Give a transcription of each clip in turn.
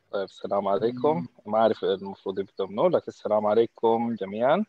طيب السلام عليكم ما أعرف المفروض يبدأ منو لكن السلام عليكم جميعا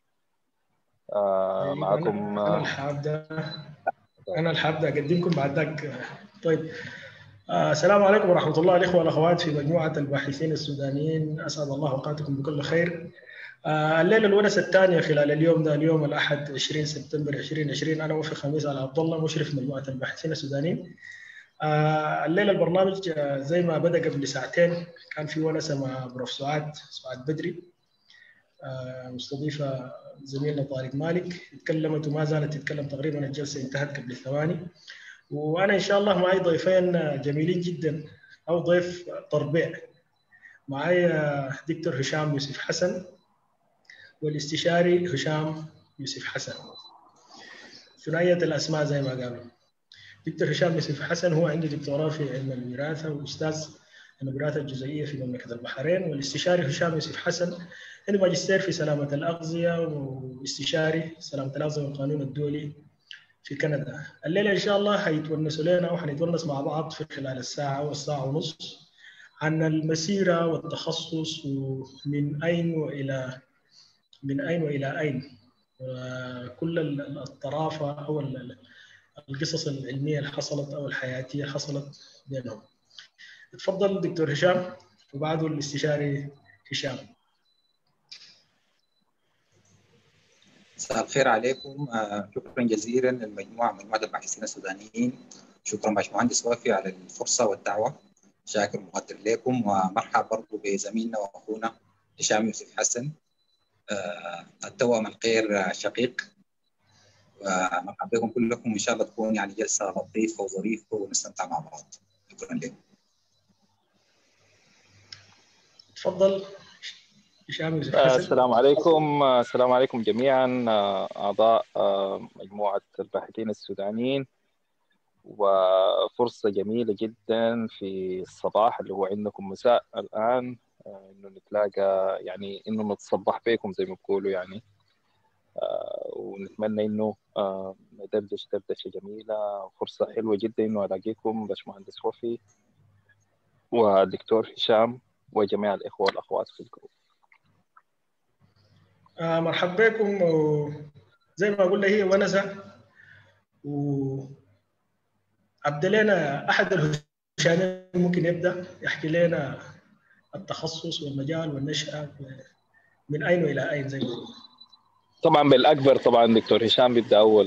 آه طيب معكم انا انا اللي حابدا انا اللي حابدا اقدمكم بعد ذاك طيب آه السلام عليكم ورحمه الله الاخوه والاخوات في مجموعه الباحثين السودانيين اسعد الله اوقاتكم بكل خير آه الليله الونسه الثانيه خلال اليوم ده اليوم الاحد 20 سبتمبر 2020 انا وفي خميس على عبد الله مشرف مجموعه الباحثين السودانيين آه الليله البرنامج آه زي ما بدا قبل ساعتين كان في ونسه مع بروف سعاد سعاد بدري آه مستضيفه زميلنا طارق مالك تكلمت وما زالت تتكلم تقريبا الجلسه انتهت قبل ثواني وانا ان شاء الله معي ضيفين جميلين جدا او ضيف تربيع معي دكتور هشام يوسف حسن والاستشاري هشام يوسف حسن ثنائيه الاسماء زي ما قالوا دكتور هشام يوسف حسن هو عنده دكتوراه في علم الوراثه واستاذ الوراثه الجزيئيه في مملكه البحرين والاستشاري هشام يوسف حسن عنده ماجستير في سلامه الاغذيه واستشاري سلامه الاغذيه والقانون الدولي في كندا الليله ان شاء الله حيتونسوا لنا وحنتونس مع بعض في خلال الساعه والساعه ونص عن المسيره والتخصص ومن اين والى من اين والى اين كل الطرافه او القصص العلميه اللي حصلت او الحياتيه اللي حصلت بينهم تفضل دكتور هشام وبعده الاستشاري هشام مساء الخير عليكم شكرا جزيلا للمجموعه مجموعه الباحثين السودانيين شكرا باشمهندس وافي على الفرصه والدعوه شاكر مقدر لكم ومرحبا برضو بزميلنا واخونا هشام يوسف حسن التوأم الخير شقيق ومرحبا بكم كلكم وان شاء الله تكون يعني جلسه لطيفه وظريفه ونستمتع مع بعض شكرا لكم تفضل هشام يوسف آه حسن السلام عليكم آه السلام عليكم جميعا آه أعضاء آه مجموعة الباحثين السودانيين وفرصة جميلة جدا في الصباح اللي هو عندكم مساء الآن آه إنه نتلاقى يعني إنه نتصبح بكم زي ما بيقولوا يعني آه ونتمنى إنه آه ندردش دردشة جميلة فرصة حلوة جدا إنه ألاقيكم باشمهندس وفي والدكتور هشام وجميع الإخوة والأخوات في الجروب آه مرحبا بكم وزي ما قلنا هي ونسة و عبد لنا احد الهشامين ممكن يبدا يحكي لنا التخصص والمجال والنشأة من اين والى اين زي ما طبعا بالاكبر طبعا دكتور هشام بيبدا اول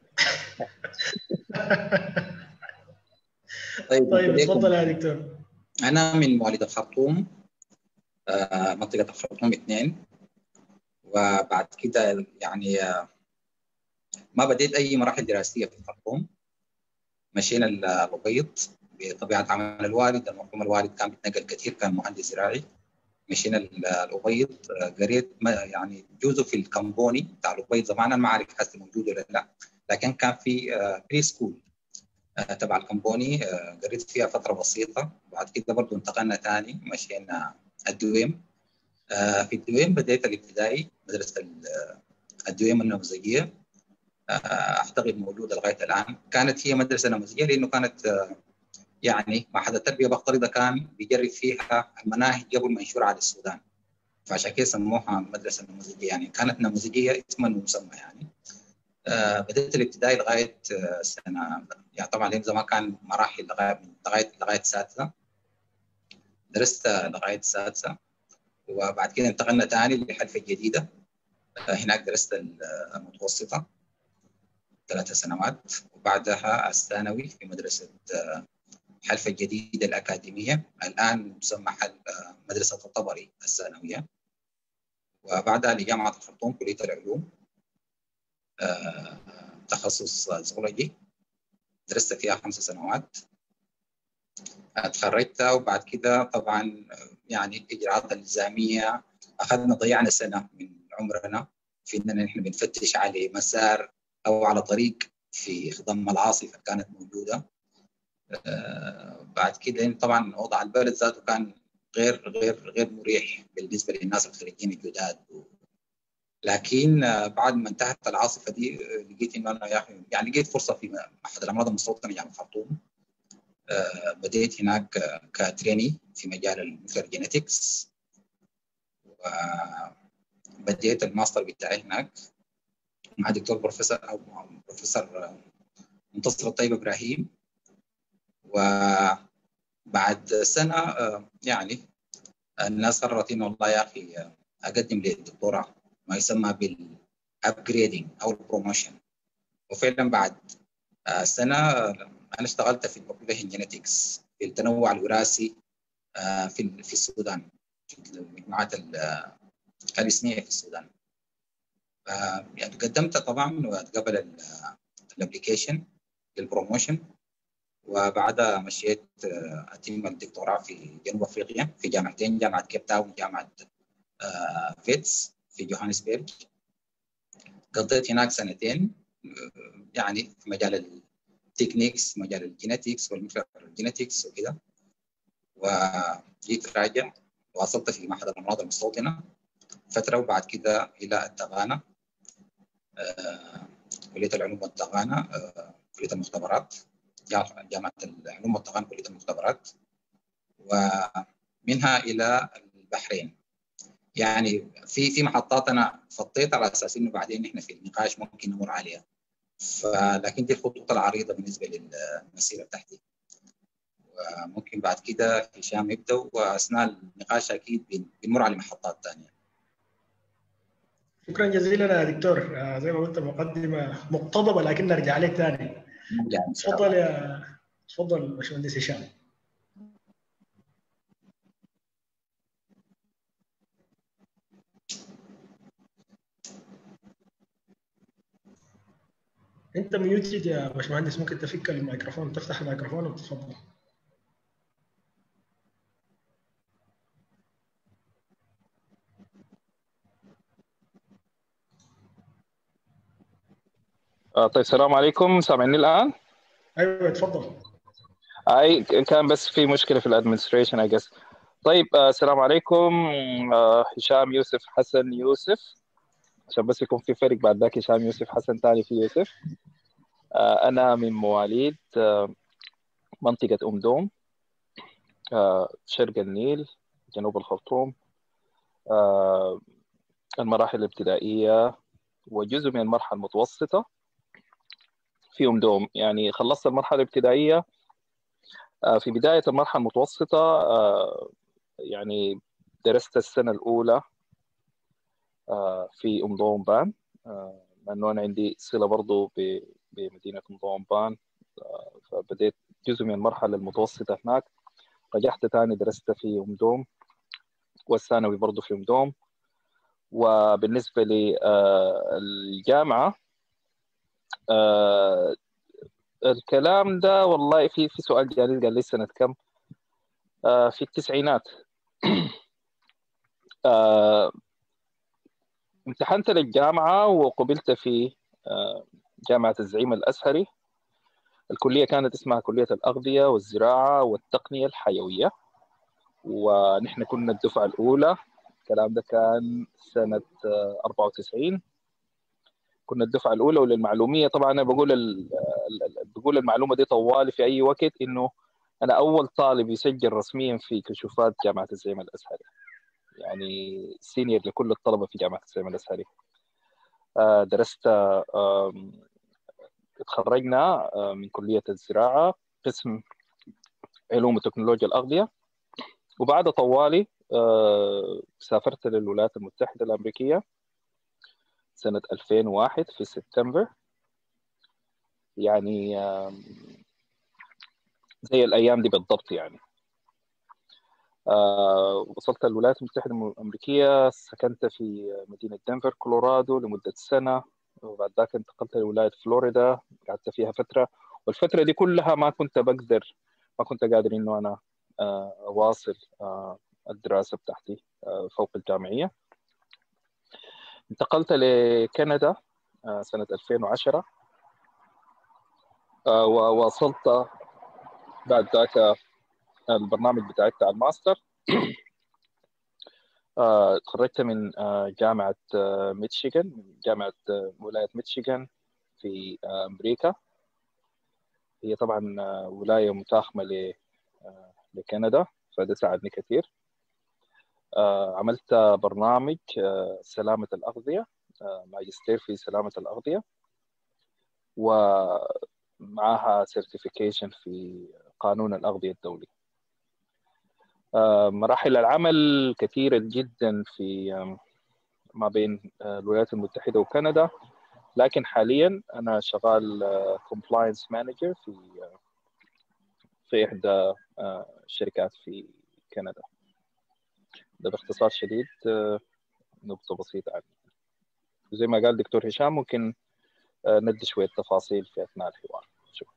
طيب, طيب تفضل يا دكتور انا من مواليد الخرطوم آه منطقه الخرطوم اثنين وبعد كده يعني ما بديت اي مراحل دراسيه في الخرطوم مشينا الابيض بطبيعه عمل الوالد المرحوم الوالد كان بيتنقل كثير كان مهندس زراعي مشينا الابيض قريت يعني جزء في الكمبوني بتاع الابيض زمان انا ما اعرف هسه موجود ولا لا لكن كان في بري سكول تبع الكمبوني قريت فيها فتره بسيطه بعد كده برضه انتقلنا ثاني مشينا الدويم في الدويم بديت الابتدائي مدرسه الدويم النموذجيه اعتقد موجوده لغايه الان كانت هي مدرسه نموذجيه لانه كانت يعني معهد التربيه بخترضها كان بيجرب فيها المناهج قبل ما ينشر على السودان فعشان كده سموها مدرسه نموذجيه يعني كانت نموذجيه اسما ومسمى يعني بديت الابتدائي لغايه سنه يعني طبعا لان زمان كان مراحل لغايه لغايه لغايه سادسه درست لغايه السادسه وبعد كده انتقلنا ثاني للحلفة الجديدة هناك درست المتوسطة ثلاث سنوات وبعدها الثانوي في مدرسة حلفة الجديدة الأكاديمية الآن مسمى مدرسة الطبري الثانوية وبعدها لجامعة الخرطوم كلية العلوم تخصص زولوجي درست فيها خمس سنوات تخرجت وبعد كده طبعا يعني الاجراءات الالزاميه اخذنا ضيعنا سنه من عمرنا في اننا نحن بنفتش على مسار او على طريق في ضم العاصفه كانت موجوده آه بعد كده طبعا وضع البلد ذاته كان غير غير غير مريح بالنسبه للناس الخريجين الجداد لكن بعد ما انتهت العاصفه دي لقيت انه انا يعني لقيت فرصه في احد الامراض المستوطنه جامعه الخرطوم بديت هناك كتريني في مجال المولكيولر جينيتكس وبديت الماستر بتاعي هناك مع دكتور بروفيسور او بروفيسور منتصر الطيب ابراهيم وبعد سنه يعني الناس قررت انه والله يا اخي اقدم للدكتوراه ما يسمى بالابجريدنج او البروموشن وفعلا بعد سنه انا اشتغلت في البوبوليشن جينيتكس في التنوع الوراثي في في السودان في المجموعات الاسميه في السودان يعني قدمت طبعا واتقبل الابلكيشن للبروموشن وبعدها مشيت اتم الدكتوراه في جنوب افريقيا في جامعتين جامعه كيب تاون وجامعه فيتس في جوهانسبرغ قضيت هناك سنتين يعني في مجال التكنيكس مجال الجينيتكس والجينيتكس وكذا وجيت راجع واصلت في معهد الامراض المستوطنه فتره وبعد كده الى التغانه آه، كليه العلوم والتغانه آه، كليه المختبرات جامعه العلوم والتقنيه كليه المختبرات ومنها الى البحرين يعني في في محطات انا فطيت على اساس انه بعدين احنا في النقاش ممكن نمر عليها فلكن دي الخطوط العريضه بالنسبه للمسيره بتاعتي وممكن بعد كده هشام يبدا واثناء النقاش اكيد بنمر على محطات ثانيه شكرا جزيلا يا دكتور زي ما قلت مقدمه مقتضبه لكن نرجع عليك ثاني تفضل يا تفضل باشمهندس هشام انت ميوتد يا باشمهندس ممكن تفك الميكروفون تفتح الميكروفون وتتفضل آه طيب السلام عليكم سامعني الان؟ ايوه تفضل اي كان بس في مشكله في الادمنستريشن اي جس طيب آه السلام عليكم آه هشام يوسف حسن يوسف عشان بس يكون في فرق بعد ذاك هشام يوسف حسن ثاني في يوسف آه انا من مواليد آه منطقه ام دوم آه شرق النيل جنوب الخرطوم آه المراحل الابتدائيه وجزء من المرحله المتوسطه في ام دوم يعني خلصت المرحله الابتدائيه في بدايه المرحله المتوسطه يعني درست السنه الاولى في ام دوم بان لانه انا عندي صله برضه بمدينه ام دوم بان فبديت جزء من المرحله المتوسطه هناك رجعت ثاني درست في ام دوم والثانوي برضه في ام دوم وبالنسبه للجامعه آه الكلام ده والله في في سؤال جالي قال لي سنة كم؟ آه في التسعينات آه امتحنت للجامعة وقبلت في آه جامعة الزعيم الأزهري الكلية كانت اسمها كلية الأغذية والزراعة والتقنية الحيوية ونحن كنا الدفعة الأولى الكلام ده كان سنة 94 كنا الدفعه الاولى وللمعلوميه طبعا انا بقول ال بقول المعلومه دي طوالي في اي وقت انه انا اول طالب يسجل رسميا في كشوفات جامعه الزعيم الازهري يعني سينيور لكل الطلبه في جامعه الزعيم الازهري درست تخرجنا من كليه الزراعه قسم علوم وتكنولوجيا الاغذيه وبعد طوالي سافرت للولايات المتحده الامريكيه سنة 2001 في سبتمبر يعني زي الأيام دي بالضبط يعني وصلت الولايات المتحدة الأمريكية سكنت في مدينة دنفر كولورادو لمدة سنة وبعد ذاك انتقلت لولاية فلوريدا قعدت فيها فترة والفترة دي كلها ما كنت بقدر ما كنت قادر إنه أنا أواصل الدراسة بتاعتي فوق الجامعية انتقلت لكندا سنة 2010 وواصلت بعد ذاك البرنامج بتاعي بتاع الماستر تخرجت من جامعة ميتشيغان من جامعة ولاية ميتشيغان في أمريكا هي طبعا ولايه متاخمه لكندا فده ساعدني كثير عملت برنامج سلامه الاغذيه ماجستير في سلامه الاغذيه ومعها سيرتيفيكيشن في قانون الاغذيه الدولي مراحل العمل كثيره جدا في ما بين الولايات المتحده وكندا لكن حاليا انا شغال كومبلاينس مانجر في في احدى الشركات في كندا ده باختصار شديد نبذه بسيطه عنه زي ما قال دكتور هشام ممكن ندي شويه تفاصيل في اثناء الحوار شكرا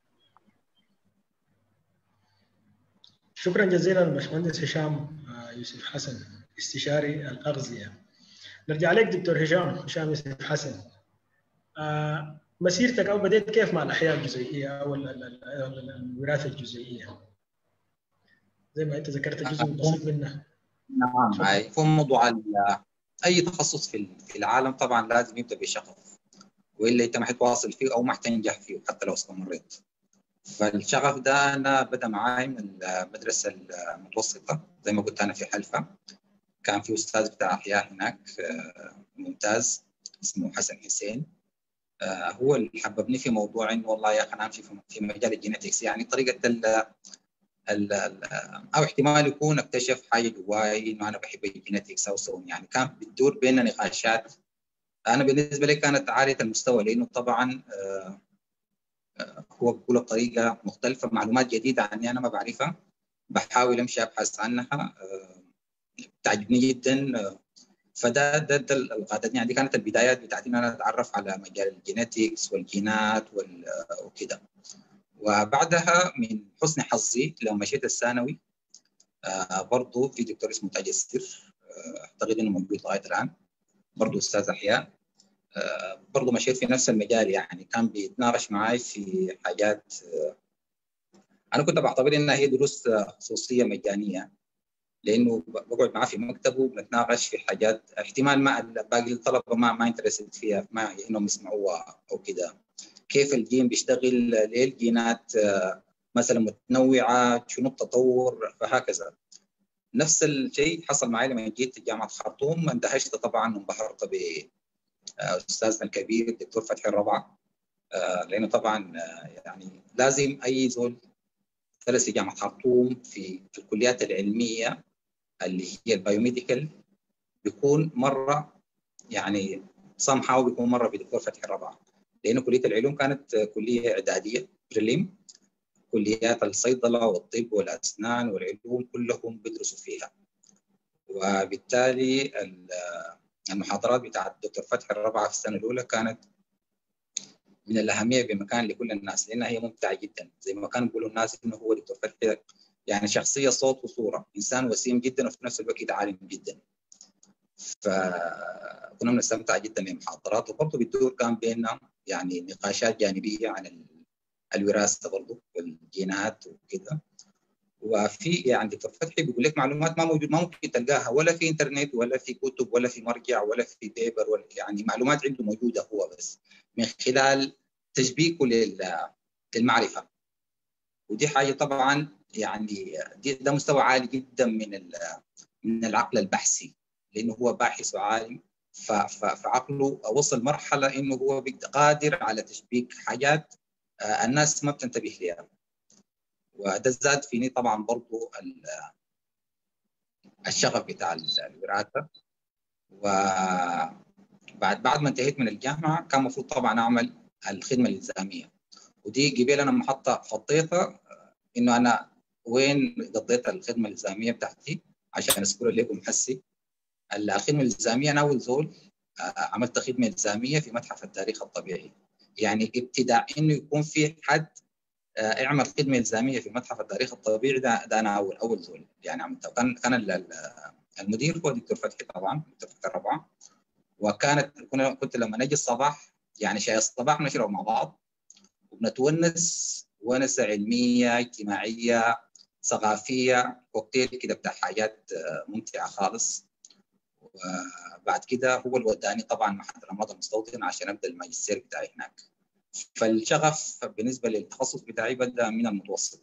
شكرا جزيلا باشمهندس هشام يوسف حسن استشاري الاغذيه نرجع لك دكتور هشام هشام يوسف حسن مسيرتك او بديت كيف مع الاحياء الجزيئيه او الوراثه الجزيئيه زي ما انت ذكرت جزء بسيط منها نعم هاي هو موضوع اي تخصص في في العالم طبعا لازم يبدا بشغف والا انت ما حتواصل فيه او ما حتنجح فيه حتى لو استمريت فالشغف ده انا بدا معاي من المدرسه المتوسطه زي ما قلت انا في حلفه كان في استاذ بتاع احياء هناك ممتاز اسمه حسن حسين هو اللي حببني في موضوع انه والله يا اخي انا امشي في مجال الجينيتكس يعني طريقه ال ال او احتمال يكون اكتشف حاجه جواي انه انا بحب الجينيتكس او سو يعني كان بتدور بيننا نقاشات انا بالنسبه لي كانت عاليه المستوى لانه طبعا هو بيقول بطريقه مختلفه معلومات جديده عني انا ما بعرفها بحاول امشي ابحث عنها تعجبني جدا فده ده, ده القادتني يعني دي كانت البدايات بتاعتي ان انا اتعرف على مجال الجينيتكس والجينات وكده وبعدها من حسن حظي لما مشيت الثانوي آه برضه في دكتور اسمه تاج السر آه اعتقد انه موجود لغايه الان برضه استاذ احياء آه برضه مشيت في نفس المجال يعني كان بيتناقش معي في حاجات انا كنت بعتبر انها هي دروس خصوصيه مجانيه لانه بقعد معاه في مكتبه وبنتناقش في حاجات احتمال ما باقي الطلبه ما ما انترست فيها ما انهم يسمعوها او كده كيف الجين بيشتغل ليه الجينات مثلا متنوعه شنو التطور فهكذا نفس الشيء حصل معي لما جيت جامعه خرطوم اندهشت طبعا وانبهرت باستاذنا الكبير الدكتور فتحي الربع لانه طبعا يعني لازم اي زول درس في جامعه خرطوم في في الكليات العلميه اللي هي البايوميديكال بيكون مره يعني somehow بيكون مره بدكتور فتحي الربع لانه كليه العلوم كانت كليه اعداديه بريليم كليات الصيدله والطب والاسنان والعلوم كلهم بيدرسوا فيها وبالتالي المحاضرات بتاعت الدكتور فتحي الرابعه في السنه الاولى كانت من الاهميه بمكان لكل الناس لانها هي ممتعه جدا زي ما كانوا بيقولوا الناس انه هو دكتور فتحي يعني شخصيه صوت وصوره انسان وسيم جدا وفي نفس الوقت عالم جدا فكنا بنستمتع جدا بالمحاضرات وبرضه بتدور كان بيننا يعني نقاشات جانبيه عن الوراثه برضه والجينات وكده وفي يعني دكتور فتحي بيقول لك معلومات ما موجود ما ممكن تلقاها ولا في انترنت ولا في كتب ولا في مرجع ولا في بيبر ولا يعني معلومات عنده موجوده هو بس من خلال تشبيكه للمعرفه ودي حاجه طبعا يعني دي ده مستوى عالي جدا من من العقل البحثي لانه هو باحث وعالم فعقله وصل مرحله انه هو قادر على تشبيك حاجات الناس ما بتنتبه لها وده زاد فيني طبعا برضو الشغف بتاع الوراثه وبعد بعد ما انتهيت من الجامعه كان المفروض طبعا اعمل الخدمه الالزاميه ودي قبل انا محطه خطيتها انه انا وين قضيت الخدمه الالزاميه بتاعتي عشان اذكر لكم حسي الخدمه الالزاميه انا اول زول عملت خدمه الزاميه في متحف التاريخ الطبيعي يعني ابتداء انه يكون في حد اعمل خدمه الزاميه في متحف التاريخ الطبيعي ده, ده انا اول اول زول يعني عملته كان كان المدير هو دكتور فتحي طبعا دكتور فتحي الربعه وكانت كنا كنت لما نجي الصباح يعني شاي الصباح نشرب مع بعض وبنتونس ونسه علميه اجتماعيه ثقافيه كوكتيل كده بتاع حاجات ممتعه خالص وبعد كده هو اللي وداني طبعا معهد الامراض المستوطنه عشان ابدا الماجستير بتاعي هناك فالشغف بالنسبه للتخصص بتاعي بدا من المتوسط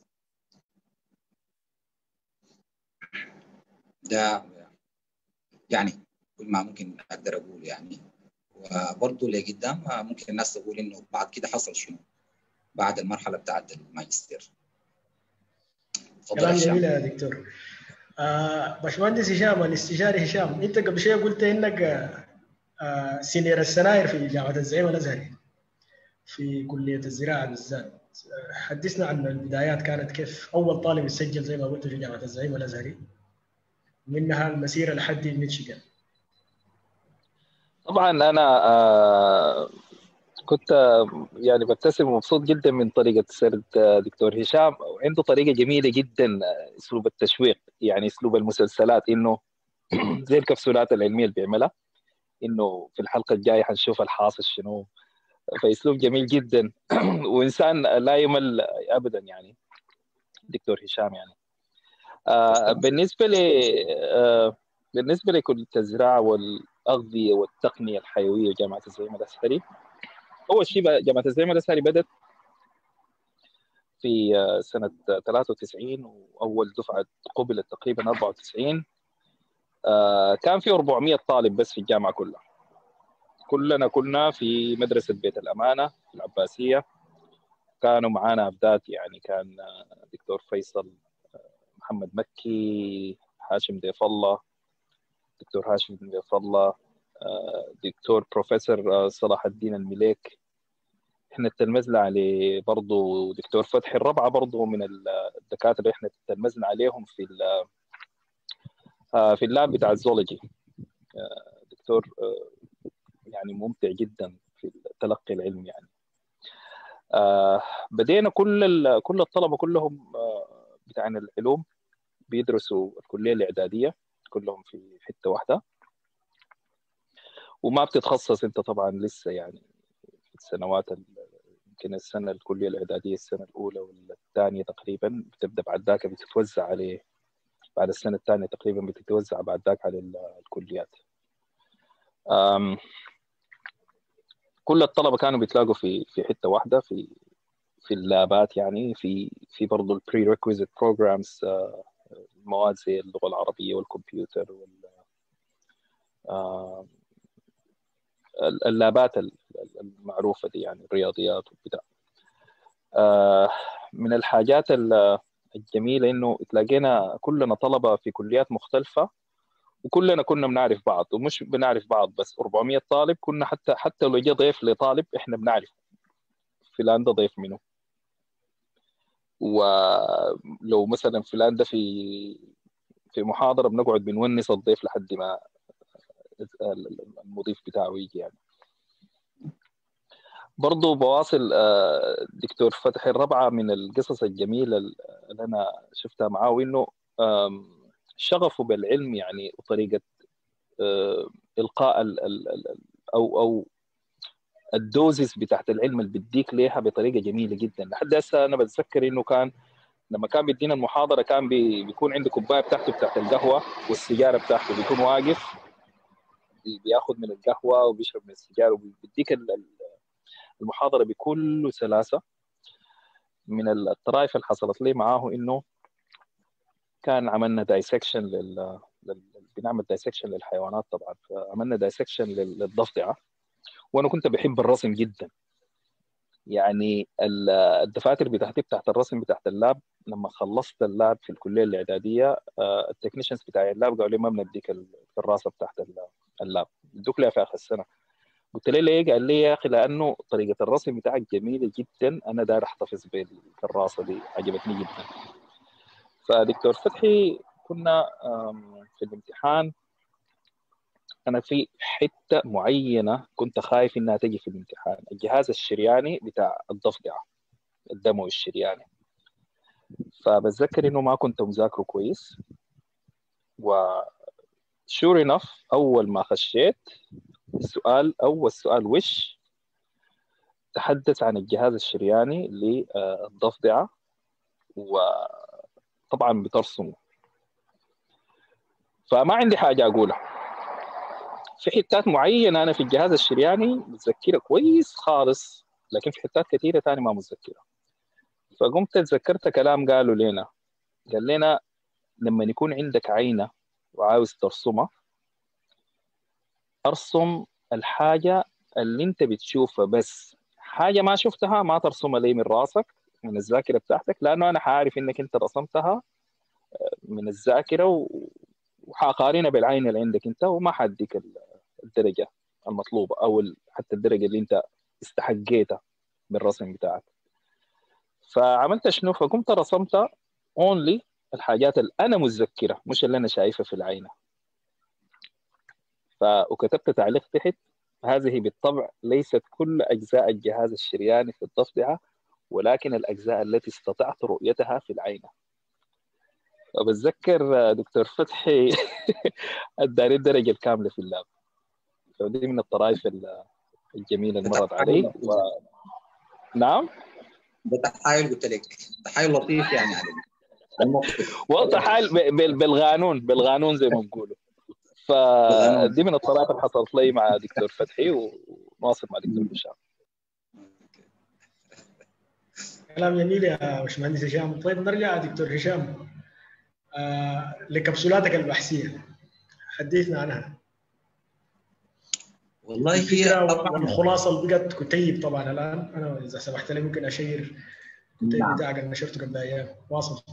ده يعني كل ما ممكن اقدر اقول يعني وبرضه لقدام ممكن الناس تقول انه بعد كده حصل شنو بعد المرحله بتاعت الماجستير كلام جميل يا دكتور آه باشمهندس هشام الاستشاري هشام انت قبل شويه قلت انك آه سينيور السناير في جامعه الزعيم الازهري في كليه الزراعه بالذات حدثنا عن البدايات كانت كيف اول طالب يسجل زي ما قلت في جامعه الزعيم الازهري منها المسيره لحد ميتشيغان طبعا انا آه كنت يعني ببتسم ومبسوط جدا من طريقه سرد دكتور هشام وعنده طريقه جميله جدا اسلوب التشويق يعني اسلوب المسلسلات انه زي الكبسولات العلميه اللي بيعملها انه في الحلقه الجايه حنشوف الحاصل شنو فاسلوب جميل جدا وانسان لا يمل ابدا يعني دكتور هشام يعني آه بالنسبه ل آه بالنسبه لكليه الزراعه والاغذيه والتقنيه الحيويه جامعه الزعيم الازهري اول شيء جامعه الزعيم الازهري بدات في سنه 93 واول دفعه قبلت تقريبا 94 آه كان في 400 طالب بس في الجامعه كلها كلنا كنا في مدرسه بيت الامانه في العباسيه كانوا معانا ابدات يعني كان دكتور فيصل محمد مكي هاشم ضيف الله دكتور هاشم ضيف الله دكتور بروفيسور صلاح الدين المليك احنا تلمذنا عليه برضه دكتور فتحي الربعه برضه من الدكاتره اللي احنا تلمذنا عليهم في في اللاب بتاع الزولوجي دكتور يعني ممتع جدا في التلقي العلمي يعني بدينا كل كل الطلبه كلهم بتاع العلوم بيدرسوا الكليه الاعداديه كلهم في حته واحده وما بتتخصص انت طبعا لسه يعني في السنوات يمكن السنه الكليه الاعداديه السنه الاولى والثانيه تقريبا بتبدا بعد ذاك بتتوزع عليه بعد السنه الثانيه تقريبا بتتوزع بعد ذاك على الكليات كل الطلبه كانوا بيتلاقوا في في حته واحده في في اللابات يعني في في برضه البري ريكويزيت بروجرامز مواد زي اللغه العربيه والكمبيوتر وال اللابات المعروفه دي يعني الرياضيات وكذا من الحاجات الجميله انه تلاقينا كلنا طلبه في كليات مختلفه وكلنا كنا بنعرف بعض ومش بنعرف بعض بس 400 طالب كنا حتى حتى لو جه ضيف لطالب احنا بنعرف فلان ده ضيف منه ولو مثلا فلان ده في في محاضره بنقعد بنونس الضيف لحد ما المضيف بتاعه يجي يعني برضو بواصل دكتور فتحي الربعة من القصص الجميلة اللي أنا شفتها معاه إنه شغفه بالعلم يعني وطريقة إلقاء ال ال أو أو الدوزز بتاعت العلم اللي بيديك ليها بطريقة جميلة جدا لحد هسه أنا بتذكر إنه كان لما كان بيدينا المحاضرة كان بي بيكون عنده كوباية بتاعته بتاعت القهوة والسيجارة بتاعته بيكون واقف بياخذ من القهوه وبيشرب من السيجاره وبيديك المحاضره بكل سلاسه من الطرائف اللي حصلت لي معاه انه كان عملنا دايسكشن لل بنعمل دايسكشن للحيوانات طبعا فعملنا دايسكشن للضفدعه وانا كنت بحب الرسم جدا يعني الدفاتر بتاعتي بتاعت الرسم بتاعت اللاب لما خلصت اللاب في الكليه الاعداديه التكنيشنز بتاع اللاب قالوا لي ما بنديك الكراسه بتاعت اللاب بدوك لها في اخر السنه قلت له ليه؟ قال لي يا اخي لانه طريقه الرسم بتاعك جميله جدا انا داير احتفظ بالكراسه دي عجبتني جدا فدكتور فتحي كنا في الامتحان انا في حته معينه كنت خايف انها تجي في الامتحان الجهاز الشرياني بتاع الضفدعه الدموي الشرياني فبتذكر انه ما كنت مذاكره كويس و شور انف اول ما خشيت السؤال اول سؤال وش تحدث عن الجهاز الشرياني للضفدعه وطبعا بترسمه فما عندي حاجه اقولها في حتات معينه انا في الجهاز الشرياني متذكرها كويس خالص لكن في حتات كثيره ثانيه ما متذكره فقمت تذكرت كلام قالوا لنا قال لنا لما يكون عندك عينه وعاوز ترسمها ارسم الحاجه اللي انت بتشوفها بس حاجه ما شفتها ما ترسمها لي من راسك من الذاكره بتاعتك لانه انا حعرف انك انت رسمتها من الذاكره وحقارنها بالعين اللي عندك انت وما حديك الدرجه المطلوبه او حتى الدرجه اللي انت استحقيتها بالرسم بتاعك فعملت شنو فقمت رسمت اونلي الحاجات اللي انا متذكره مش اللي انا شايفها في العينه ف وكتبت تعليق تحت هذه بالطبع ليست كل اجزاء الجهاز الشرياني في الضفدعه ولكن الاجزاء التي استطعت رؤيتها في العينه وبتذكر دكتور فتحي اداني الدرجه الكامله في اللاب فدي من الطرائف الجميله اللي مرت علي و... نعم ده تحايل قلت لك تحايل لطيف يعني علي وتحايل بالغانون بالغانون زي ما بيقولوا فدي من الطرائف اللي حصلت لي مع دكتور فتحي ونواصل مع دكتور هشام كلام جميل يا باشمهندس هشام طيب نرجع دكتور هشام آه لكبسولاتك البحثيه حدثنا عنها والله هي طبعا الخلاصه اللي بقت كتيب طبعا الان انا اذا سمحت لي ممكن اشير الكتيب نعم. بتاعك اللي نشرته قبل ايام واصل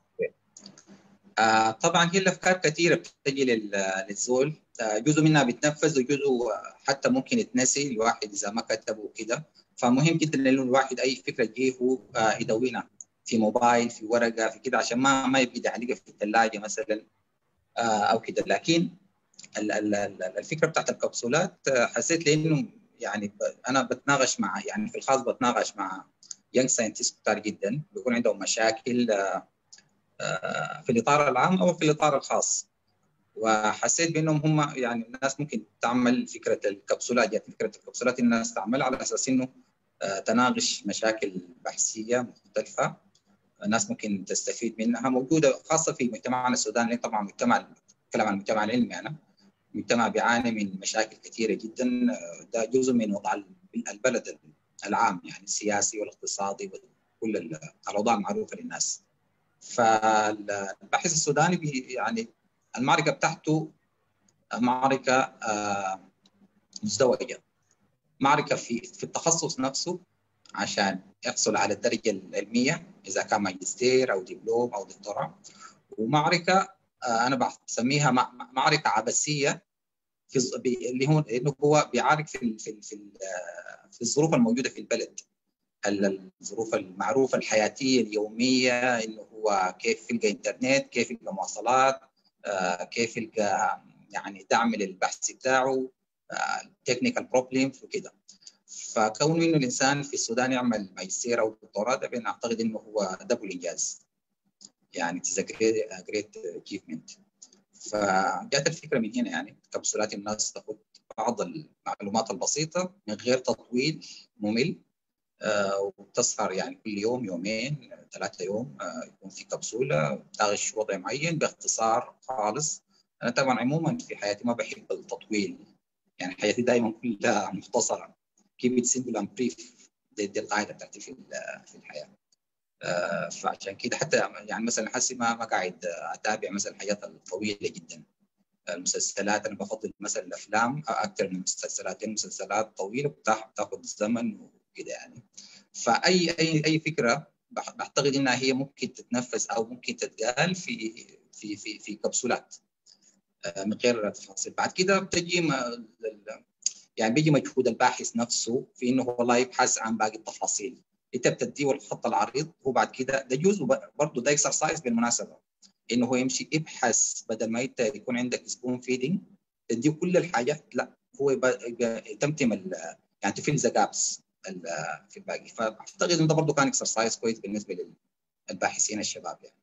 آه طبعا هي الافكار كثيره بتجي للزول آه جزء منها بيتنفذ وجزء حتى ممكن يتنسي الواحد اذا ما كتبه وكده فمهم جدا انه الواحد اي فكره تجيه هو آه يدونها في موبايل في ورقه في كده عشان ما ما يبقى يعلقها في الثلاجه مثلا آه او كده لكن الفكره بتاعت الكبسولات حسيت لانه يعني انا بتناقش مع يعني في الخاص بتناقش مع يانج ساينتست كتار جدا بيكون عندهم مشاكل في الاطار العام او في الاطار الخاص وحسيت بانهم هم يعني الناس ممكن تعمل فكره الكبسولات يعني فكره الكبسولات الناس تعمل على اساس انه تناقش مشاكل بحثيه مختلفه الناس ممكن تستفيد منها موجوده خاصه في مجتمعنا السوداني طبعا مجتمع اتكلم عن المجتمع العلمي انا مجتمع بيعاني من مشاكل كثيره جدا ده جزء من وضع البلد العام يعني السياسي والاقتصادي وكل الاوضاع المعروفه للناس. فالباحث السوداني بي يعني المعركه بتاعته معركه مزدوجه. معركه في في التخصص نفسه عشان يحصل على الدرجه العلميه اذا كان ماجستير او دبلوم او دكتوراه ومعركه انا بسميها معركه عبثيه في اللي هو انه هو بيعارك في في في, في الظروف الموجوده في البلد الظروف المعروفه الحياتيه اليوميه انه هو كيف يلقى انترنت كيف يلقى مواصلات كيف يلقى يعني دعم للبحث بتاعه تكنيكال بروبلمز وكده فكون انه الانسان في السودان يعمل ماجستير او دكتوراه ده بين اعتقد انه هو دبل انجاز يعني it's a great, a great achievement فجات الفكره من هنا يعني كبسولات الناس تاخذ بعض المعلومات البسيطه من غير تطويل ممل آه وبتسهر يعني كل يوم يومين ثلاثة يوم آه يكون في كبسولة بتناقش وضع معين باختصار خالص أنا طبعا عموما في حياتي ما بحب التطويل يعني حياتي دائما كلها مختصرة keep it simple and brief دي, دي القاعدة بتاعتي في في الحياة آه فعشان كده حتى يعني مثلا حسي ما ما قاعد اتابع مثلا الحاجات الطويله جدا المسلسلات انا بفضل مثلا الافلام اكثر من المسلسلات المسلسلات طويله بتاخذ زمن وكده يعني فاي اي اي فكره بعتقد انها هي ممكن تتنفذ او ممكن تتقال في في في في كبسولات من غير تفاصيل بعد كده بتجي يعني بيجي مجهود الباحث نفسه في انه والله يبحث عن باقي التفاصيل انت بتديه الخط العريض هو بعد كده ده جزء برضه ده اكسرسايز بالمناسبه انه هو يمشي يبحث بدل ما انت يكون عندك سبون فيدنج تديه كل الحاجات لا هو يبقى تمتم يعني تفل ذا جابس في الباقي فاعتقد انه ده برضه كان اكسرسايز كويس بالنسبه للباحثين الشباب يعني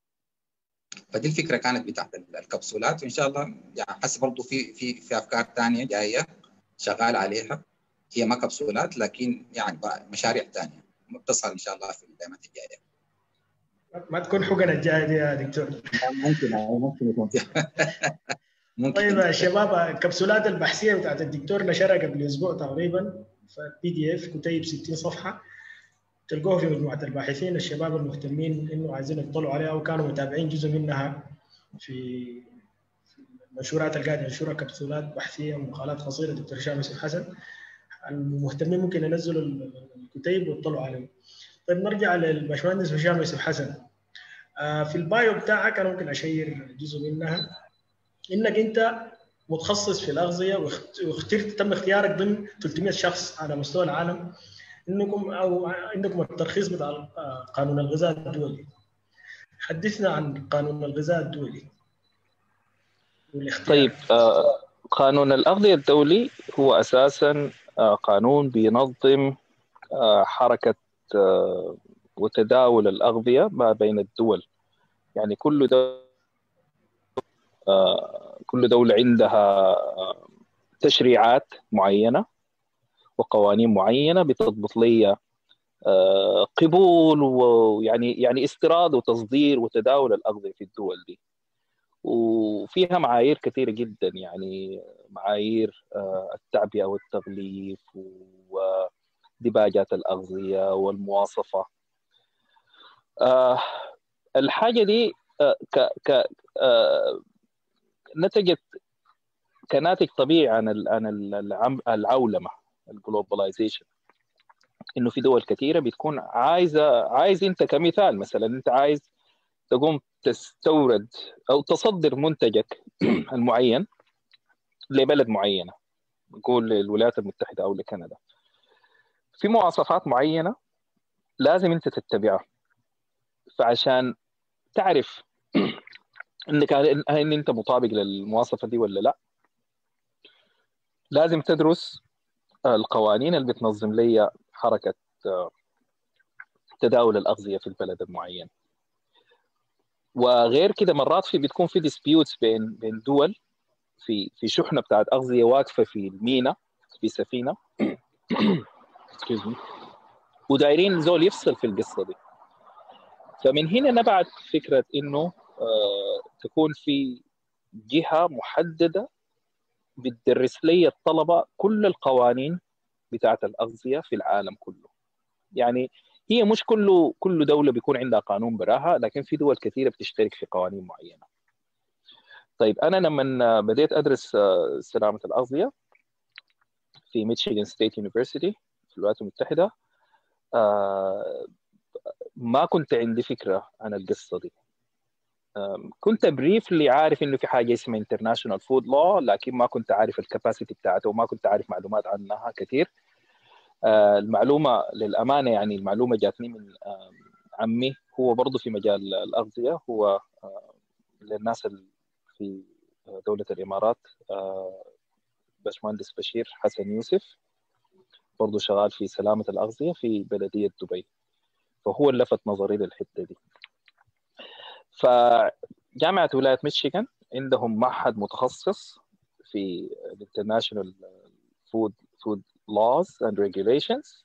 فدي الفكره كانت بتاعت الكبسولات وان شاء الله يعني حسب برضه في في في افكار ثانيه جايه شغال عليها هي ما كبسولات لكن يعني مشاريع ثانيه متصل ان شاء الله في الايامات الجايه ما تكون حقن الجايه دي يا دكتور ممكن ممكن يكون فيها ممكن طيب يا شباب الكبسولات البحثيه بتاعت الدكتور نشرها قبل اسبوع تقريبا بي دي اف كتيب 60 صفحه تلقوها في مجموعه الباحثين الشباب المهتمين انه عايزين يطلعوا عليها او كانوا متابعين جزء منها في المنشورات اللي قاعد ينشرها كبسولات بحثيه ومقالات قصيره دكتور هشام يوسف حسن المهتمين ممكن ينزلوا الكتيب ويطلعوا عليه طيب نرجع للباشمهندس هشام يوسف حسن في البايو بتاعك انا ممكن اشير جزء منها انك انت متخصص في الاغذيه واخترت تم اختيارك ضمن 300 شخص على مستوى العالم انكم او عندكم الترخيص بتاع قانون الغذاء الدولي حدثنا عن قانون الغذاء الدولي والاختيار. طيب آه قانون الاغذيه الدولي هو اساسا آه قانون بينظم آه حركه آه وتداول الاغذيه ما بين الدول يعني كل دولة آه كل دولة عندها تشريعات معينة وقوانين معينة بتضبط لي قبول ويعني يعني استيراد وتصدير وتداول الأغذية في الدول دي وفيها معايير كثيرة جدا يعني معايير التعبئة والتغليف ودباجات الأغذية والمواصفة الحاجة دي ك ك نتجت كناتج طبيعي عن عن العولمه الجلوباليزيشن انه في دول كثيره بتكون عايزه عايز انت كمثال مثلا انت عايز تقوم تستورد او تصدر منتجك المعين لبلد معينه نقول للولايات المتحده او لكندا في مواصفات معينه لازم انت تتبعها فعشان تعرف انك ان انت مطابق للمواصفه دي ولا لا لازم تدرس القوانين اللي بتنظم لي حركه تداول الاغذيه في البلد المعين وغير كده مرات في بتكون في ديسبيوتس بين بين دول في في شحنه بتاعت اغذيه واقفه في المينا في سفينه ودايرين زول يفصل في القصه دي فمن هنا نبعت فكره انه آه تكون في جهه محدده بتدرس لي الطلبه كل القوانين بتاعت الاغذيه في العالم كله يعني هي مش كل كل دوله بيكون عندها قانون براها لكن في دول كثيره بتشترك في قوانين معينه طيب انا لما بديت ادرس سلامه الاغذيه في ميشيغان ستيت يونيفرسيتي في الولايات المتحده ما كنت عندي فكره عن القصه دي كنت بريفلي عارف انه في حاجه اسمها انترناشونال فود لو لكن ما كنت عارف الكباسيتي بتاعته وما كنت عارف معلومات عنها كثير المعلومه للامانه يعني المعلومه جاتني من عمي هو برضه في مجال الاغذيه هو للناس في دوله الامارات باشمهندس بشير حسن يوسف برضه شغال في سلامه الاغذيه في بلديه دبي فهو اللي لفت نظري للحته دي فجامعه ولايه ميشيغان عندهم معهد متخصص في الانترناشونال فود فود laws and regulations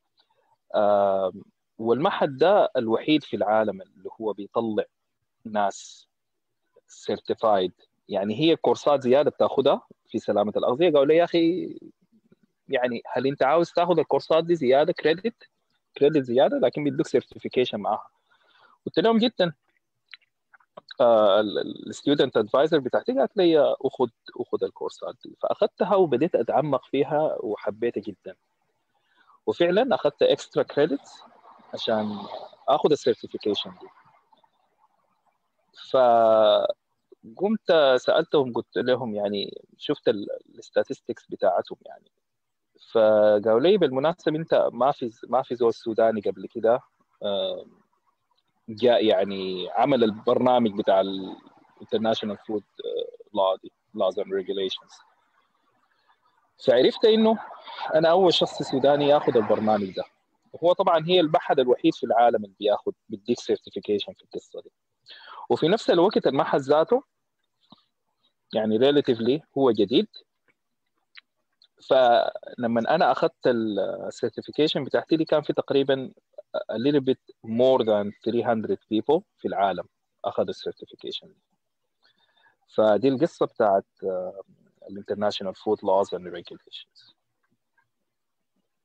والمعهد ده الوحيد في العالم اللي هو بيطلع ناس certified يعني هي كورسات زياده بتاخدها في سلامه الاغذيه قالوا لي يا اخي يعني هل انت عاوز تاخذ الكورسات دي زياده كريدت كريدت زياده لكن بيدوك سيرتيفيكيشن معاها قلت لهم جدا الستودنت ادفايزر بتاعتي قالت لي اخذ اخذ الكورسات دي فاخذتها وبديت اتعمق فيها وحبيتها جدا وفعلا اخذت اكسترا كريدت عشان اخذ السيرتيفيكيشن دي فقمت سالتهم قلت لهم يعني شفت الستاتستكس بتاعتهم يعني فقالوا لي بالمناسبه انت ما في ما في زول سوداني قبل كده جاء يعني عمل البرنامج بتاع الانترناشونال فود لا دي laws and regulations فعرفت انه انا اول شخص سوداني ياخذ البرنامج ده وهو طبعا هي المعهد الوحيد في العالم اللي بياخذ بيديك سيرتيفيكيشن في القصه دي وفي نفس الوقت المعهد ذاته يعني ريلاتيفلي هو جديد فلما انا اخذت السيرتيفيكيشن بتاعتي دي كان في تقريبا a little bit more than 300 people في العالم اخذوا السيرتيفيكيشن فدي القصه بتاعت الانترناشونال فود laws and regulations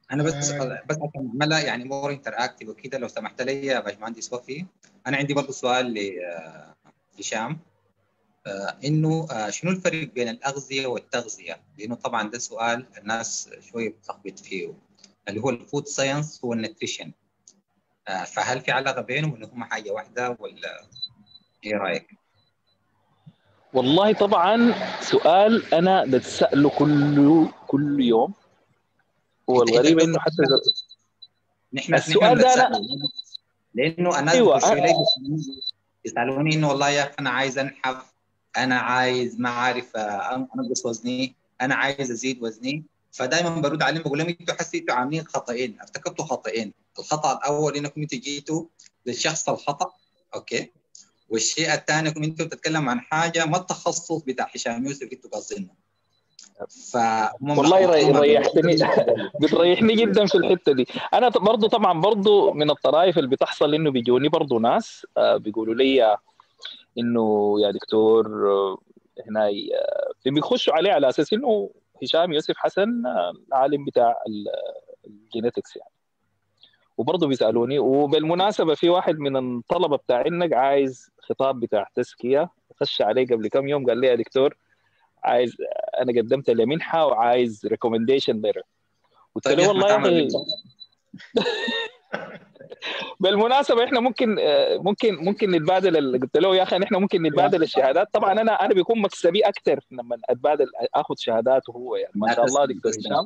انا بس بس عشان نعملها يعني مور انتراكتيف وكده لو سمحت لي يا باشمهندس وفي انا عندي برضه سؤال لهشام آه انه آه شنو الفرق بين الاغذيه والتغذيه؟ لانه طبعا ده سؤال الناس شويه بتلخبط فيه اللي هو الفود ساينس هو النتريشن آه فهل في علاقه بينهم ولا هم حاجه واحده ولا ايه رايك؟ والله طبعا سؤال انا بتساله كل كل يوم والغريب انه حتى نحن السؤال ده أنا... لانه الناس أيوة بيخشوا لي يسالوني انه والله يا اخي انا عايز انحف انا عايز ما عارف انقص وزني انا عايز ازيد وزني فدائما برد عليهم بقول لهم انتوا حسيتوا عاملين خطأين ارتكبتوا خطأين الخطأ الاول انكم انتوا جيتوا للشخص الخطأ اوكي والشيء الثاني انكم انتوا بتتكلموا عن حاجه ما التخصص بتاع هشام يوسف انتوا قاصدينه ف والله ريحتني بتريحني جدا في الحته دي انا برضو طبعا برضو من الطرائف اللي بتحصل انه بيجوني برضو ناس بيقولوا لي انه يا دكتور هنا بيخشوا عليه على اساس انه هشام يوسف حسن العالم بتاع الجينيتكس يعني وبرضه بيسالوني وبالمناسبه في واحد من الطلبه بتاعنا عايز خطاب بتاع تزكيه خش عليه قبل كم يوم قال لي يا دكتور عايز انا قدمت لمنحه وعايز ريكومنديشن ليتر قلت له والله يا اخي بالمناسبه احنا ممكن ممكن ممكن نتبادل قلت له يا اخي احنا ممكن نتبادل الشهادات طبعا انا انا بيكون مكسبي اكثر لما اتبادل اخذ شهادات وهو يعني ما شاء الله دكتور هشام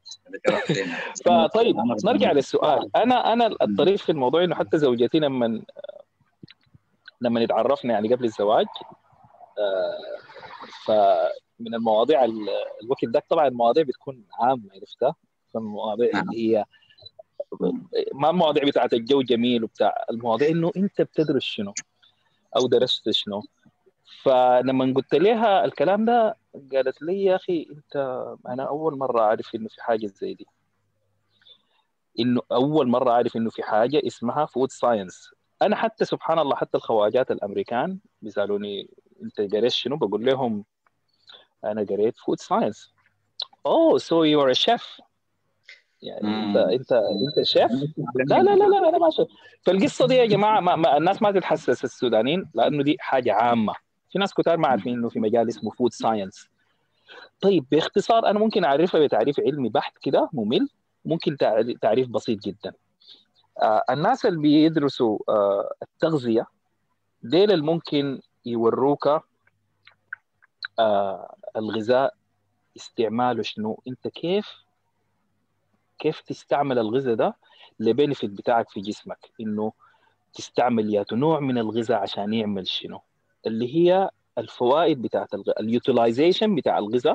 فطيب نرجع للسؤال انا انا الطريف في الموضوع انه حتى زوجتي لما لما اتعرفنا يعني قبل الزواج فمن المواضيع الوقت ده طبعا المواضيع بتكون عامه عرفتها فالمواضيع اللي هي ما المواضيع بتاعت الجو جميل وبتاع المواضيع انه انت بتدرس شنو او درست شنو فلما قلت لها الكلام ده قالت لي يا اخي انت انا اول مره اعرف انه في حاجه زي دي انه اول مره اعرف انه في حاجه اسمها فود ساينس انا حتى سبحان الله حتى الخواجات الامريكان بيسالوني انت قريت شنو بقول لهم انا قريت فود ساينس اوه سو يو ار ا شيف يعني انت انت انت شيف لا لا لا لا انا ما شيف فالقصه دي يا جماعه ما ما الناس ما تتحسس السودانيين لانه دي حاجه عامه في ناس كتار ما عارفين انه في مجال اسمه فود ساينس طيب باختصار انا ممكن اعرفها بتعريف علمي بحت كده ممل ممكن تعريف بسيط جدا آه الناس اللي بيدرسوا آه التغذيه ديل اللي ممكن يوروك آه الغذاء استعماله شنو انت كيف كيف تستعمل الغذاء ده لبنفيت بتاعك في جسمك انه تستعمل يا نوع من الغذاء عشان يعمل شنو اللي هي الفوائد بتاعت اليوتيلايزيشن بتاع الغذاء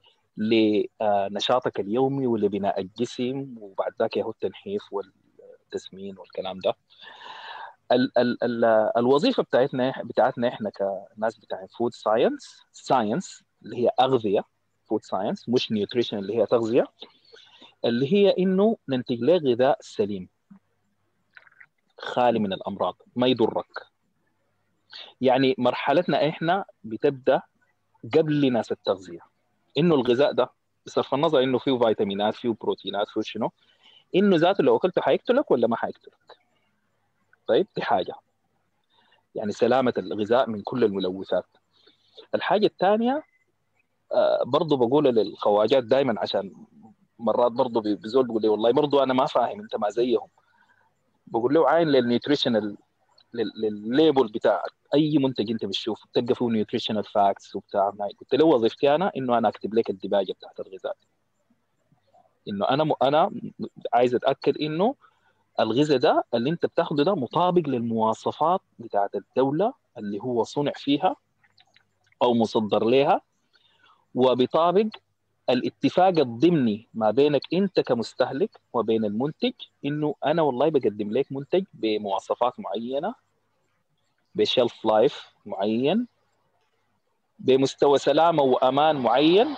لنشاطك اليومي ولبناء الجسم وبعد ذاك يهو التنحيف والتسمين والكلام ده ال ال ال الوظيفه بتاعتنا بتاعتنا احنا كناس بتاع فود ساينس ساينس اللي هي اغذيه فود ساينس مش نيوتريشن اللي هي تغذيه اللي هي انه ننتج لك غذاء سليم خالي من الامراض ما يضرك يعني مرحلتنا احنا بتبدا قبل ناس التغذيه انه الغذاء ده بصرف النظر انه فيه فيتامينات فيه بروتينات فيه شنو انه ذاته لو اكلته حيقتلك ولا ما حيقتلك طيب دي حاجه يعني سلامه الغذاء من كل الملوثات الحاجه الثانيه آه برضه بقول للخواجات دائما عشان مرات برضه بزول بيقول لي والله برضه انا ما فاهم انت ما زيهم بقول له عاين للنيوتريشنال للليبل بتاع اي منتج انت بتشوف تلقى فيه نيوتريشنال فاكتس وبتاع قلت له وظيفتي انا انه انا اكتب لك الدباجه بتاعت الغذاء انه انا م... انا عايز اتاكد انه الغذاء ده اللي انت بتاخده ده مطابق للمواصفات بتاعت الدوله اللي هو صنع فيها او مصدر لها وبطابق الاتفاق الضمني ما بينك انت كمستهلك وبين المنتج انه انا والله بقدم لك منتج بمواصفات معينه بشلف لايف معين بمستوى سلامه وامان معين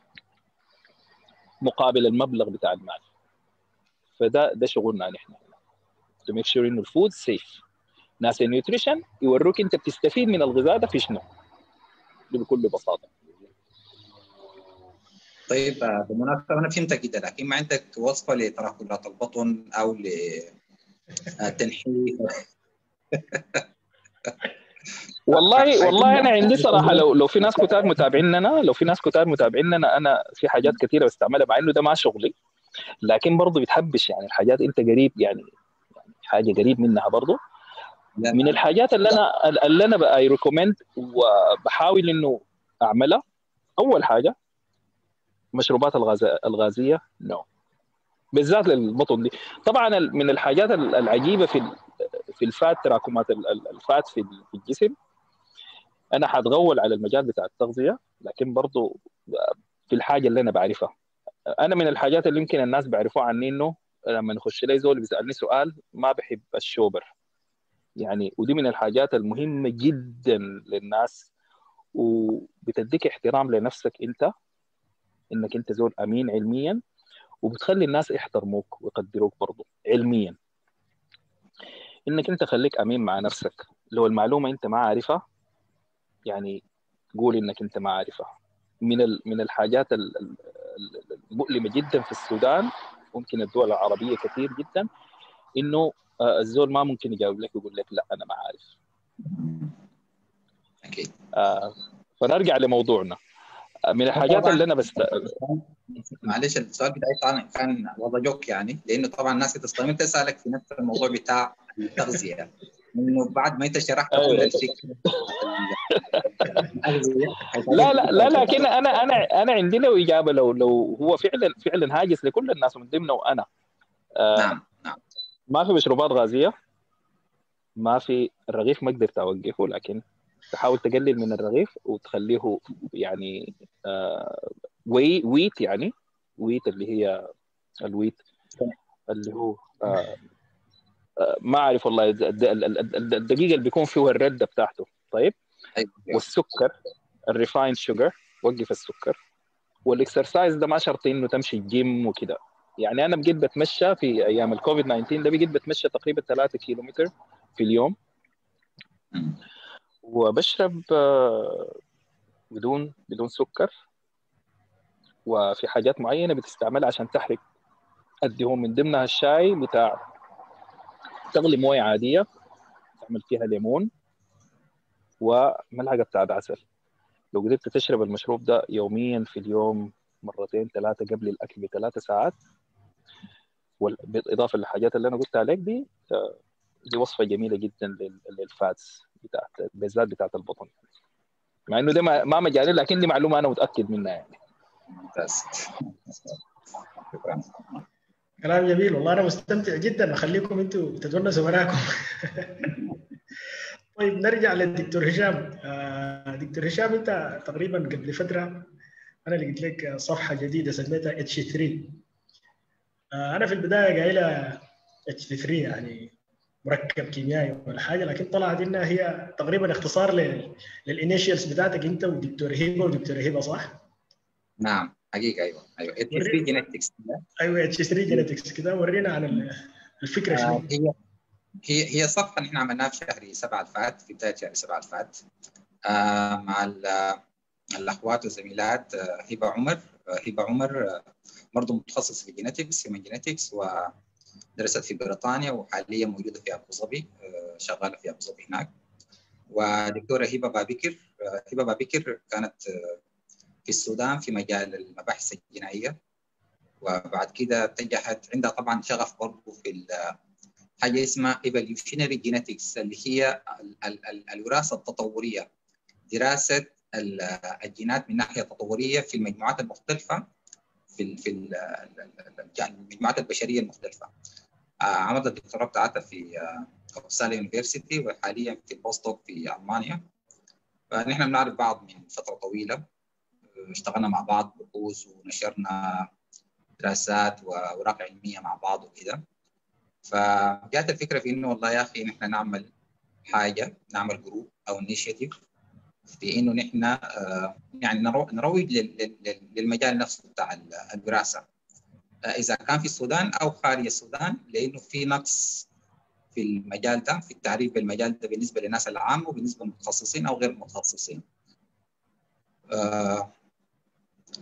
مقابل المبلغ بتاع المال فده ده شغلنا نحن to make sure انه الفود سيف ناس النيوتريشن يوروك انت بتستفيد من الغذاء ده في شنو بكل بساطه طيب بالمناسبه انا فهمتك كده لكن ما عندك وصفه لترهلات البطن او لتنحيف والله والله انا عندي صراحه لو لو في ناس كتار متابعيننا لو في ناس كتار متابعيننا انا في حاجات كثيره بستعملها مع انه ده ما شغلي لكن برضه بتحبش يعني الحاجات انت قريب يعني, يعني حاجه قريب منها برضه من الحاجات اللي انا اللي انا اي ريكومند وبحاول انه اعملها اول حاجه مشروبات الغازيه نو no. بالذات للبطن دي طبعا من الحاجات العجيبه في في الفات تراكمات الفات في الجسم انا حاتغول على المجال بتاع التغذيه لكن برضه في الحاجه اللي انا بعرفها انا من الحاجات اللي يمكن الناس بيعرفوها عني انه لما نخش لي زول بيسالني سؤال ما بحب الشوبر يعني ودي من الحاجات المهمه جدا للناس وبتديك احترام لنفسك انت انك انت زول امين علميا وبتخلي الناس يحترموك ويقدروك برضه علميا انك انت خليك امين مع نفسك لو المعلومه انت ما عارفها يعني قول انك انت ما عارفها من من الحاجات المؤلمه جدا في السودان ممكن الدول العربيه كثير جدا انه الزول ما ممكن يجاوب لك ويقول لك لا انا ما عارف اكيد آه فنرجع لموضوعنا من الحاجات اللي انا بست معلش السؤال بتاعي طبعا كان وضع جوك يعني لانه طبعا الناس بتستخدم تسالك في نفس الموضوع بتاع التغذيه انه بعد ما انت شرحت كل الفكره لا لا لا لكن انا انا انا عندي له اجابه لو لو هو فعلا فعلا هاجس لكل الناس من ضمنه انا آه نعم نعم ما في مشروبات غازيه ما في الرغيف ما قدرت اوقفه لكن تحاول تقلل من الرغيف وتخليه يعني آه وي ويت يعني ويت اللي هي الويت اللي هو آه آه ما اعرف والله الدقيقه اللي بيكون فيها الرده بتاعته طيب والسكر الريفايند شوجر وقف السكر والاكسرسايز ده ما شرط انه تمشي الجيم وكده يعني انا بقيت بتمشى في ايام الكوفيد 19 ده بقيت بتمشى تقريبا 3 كيلومتر في اليوم وبشرب بدون بدون سكر وفي حاجات معينه بتستعملها عشان تحرق الدهون من ضمنها الشاي بتاع تغلي مويه عاديه تعمل فيها ليمون وملعقه بتاعت عسل لو قدرت تشرب المشروب ده يوميا في اليوم مرتين ثلاثه قبل الاكل بثلاث ساعات بالاضافه للحاجات اللي انا قلتها عليك دي دي وصفه جميله جدا للفاتس بتاعت بالذات بتاعت البطن مع انه ده ما مجالي لكن دي معلومه انا متاكد منها يعني ممتاز شكرا كلام جميل والله انا مستمتع جدا اخليكم انتم تتونسوا معاكم طيب نرجع للدكتور هشام دكتور هشام انت تقريبا قبل فتره انا لقيت لك صفحه جديده سميتها اتش 3 انا في البدايه قايله اتش 3 يعني مركب كيميائي ولا حاجه لكن طلعت انها هي تقريبا اختصار للانيشيالز بتاعتك انت والدكتور هيبه والدكتور هيبه صح؟ نعم حقيقه ايوه ايوه اتش 3 جينيتكس ايوه اتش 3 جينيتكس كده ورينا عن الفكره شنو آه هي هي هي صفحه نحن عملناها في شهر 7 الفات في بدايه شهر 7 الفات آه مع الاخوات والزميلات آه هبه عمر هبه عمر برضه متخصص في الجينيتكس هيومن جينيتكس ودرست في بريطانيا وحاليا موجوده في ابو ظبي شغاله في ابو ظبي هناك ودكتوره هبه بابكر هبه بابكر كانت في السودان في مجال المباحث الجنائيه وبعد كده اتجهت عندها طبعا شغف برضه في حاجه اسمها evolutionary genetics اللي هي الوراثه التطوريه دراسه الجينات من ناحيه تطوريه في المجموعات المختلفه في في المجموعات البشريه المختلفه عملت الدكتوراه بتاعتها في اوبسالا يونيفرسيتي وحاليا في البوستوك في المانيا فنحن بنعرف بعض من فتره طويله اشتغلنا مع بعض بحوث ونشرنا دراسات واوراق علميه مع بعض وكده فجاءت الفكره في انه والله يا اخي نحن نعمل حاجه نعمل جروب او انيشيتيف في انه نحن يعني نروج للمجال نفسه بتاع الوراثه اذا كان في السودان او خارج السودان لانه في نقص في المجال ده في التعريف بالمجال ده بالنسبه للناس العامه وبالنسبه للمتخصصين او غير المتخصصين.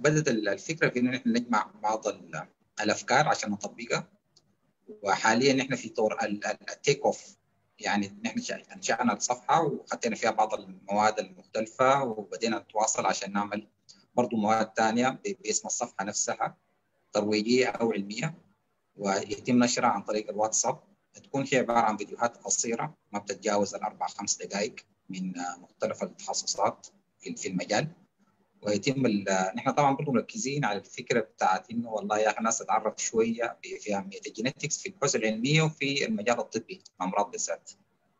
بدات الفكره في انه نحن نجمع بعض الافكار عشان نطبقها وحاليا نحن في طور التيك اوف يعني نحن انشانا الصفحه وحطينا فيها بعض المواد المختلفه وبدينا نتواصل عشان نعمل برضه مواد ثانيه باسم الصفحه نفسها ترويجيه او علميه ويتم نشرها عن طريق الواتساب تكون هي عباره عن فيديوهات قصيره ما بتتجاوز الاربع خمس دقائق من مختلف التخصصات في المجال ويتم نحن طبعا برضه مركزين على الفكره بتاعت انه والله يا اخي الناس تتعرف شويه في اهميه الجينيتكس في البحوث العلميه وفي المجال الطبي الامراض بالذات.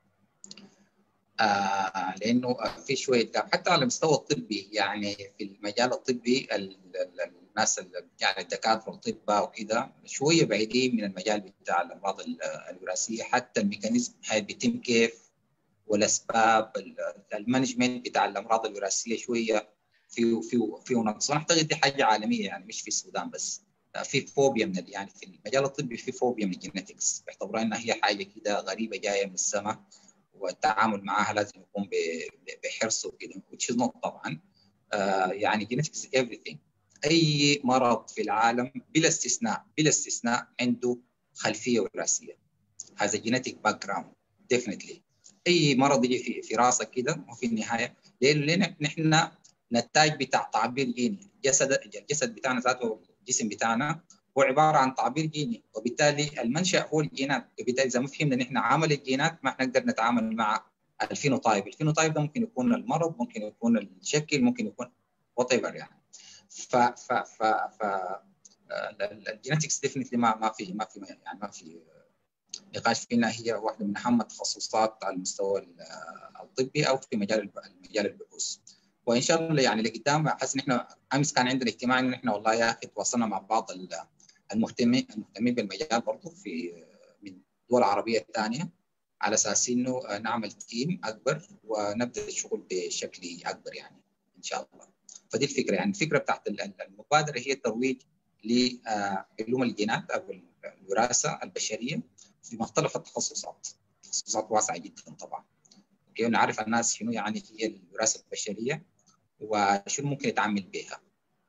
آه لانه في شويه حتى على المستوى الطبي يعني في المجال الطبي الناس يعني الدكاتره والاطباء وكذا شويه بعيدين من المجال بتاع الامراض الوراثيه حتى الميكانيزم هاي بيتم كيف والاسباب المانجمنت بتاع الامراض الوراثيه شويه في في في نقص وانا اعتقد دي حاجه عالميه يعني مش في السودان بس في فوبيا من يعني في المجال الطبي في فوبيا من الجينيتكس بيعتبروها انها هي حاجه كده غريبه جايه من السماء والتعامل معها لازم يكون بحرص وكده which is not طبعا آه يعني جينيتكس everything اي مرض في العالم بلا استثناء بلا استثناء عنده خلفيه وراثيه هذا جينيتك باك جراوند ديفنتلي اي مرض يجي في في راسك كده وفي النهايه لانه نحن نتاج بتاع تعبير جيني جسد الجسد بتاعنا ذاته الجسم بتاعنا هو عباره عن تعبير جيني وبالتالي المنشا هو الجينات وبالتالي اذا ما فهمنا نحن عمل الجينات ما حنقدر نتعامل مع الفينوتايب الفينوتايب ده ممكن يكون المرض ممكن يكون الشكل ممكن يكون وات يعني ف ف ف ف الجينيتكس ديفنتلي ما ما في ما في يعني ما في نقاش فينا هي واحده من اهم التخصصات على المستوى الطبي او في مجال مجال البحوث وان شاء الله يعني لقدام حاسس ان احنا امس كان عندنا اجتماع ان احنا والله يا اخي تواصلنا مع بعض المهتمين المهتمين بالمجال برضه في من دول عربيه ثانيه على اساس انه نعمل تيم اكبر ونبدا الشغل بشكل اكبر يعني ان شاء الله فدي الفكره يعني الفكره بتاعت المبادره هي الترويج لعلوم الجينات او الوراثه البشريه في مختلف التخصصات تخصصات واسعه جدا طبعا اوكي ونعرف الناس شنو يعني هي الوراثه البشريه وشنو ممكن يتعامل بها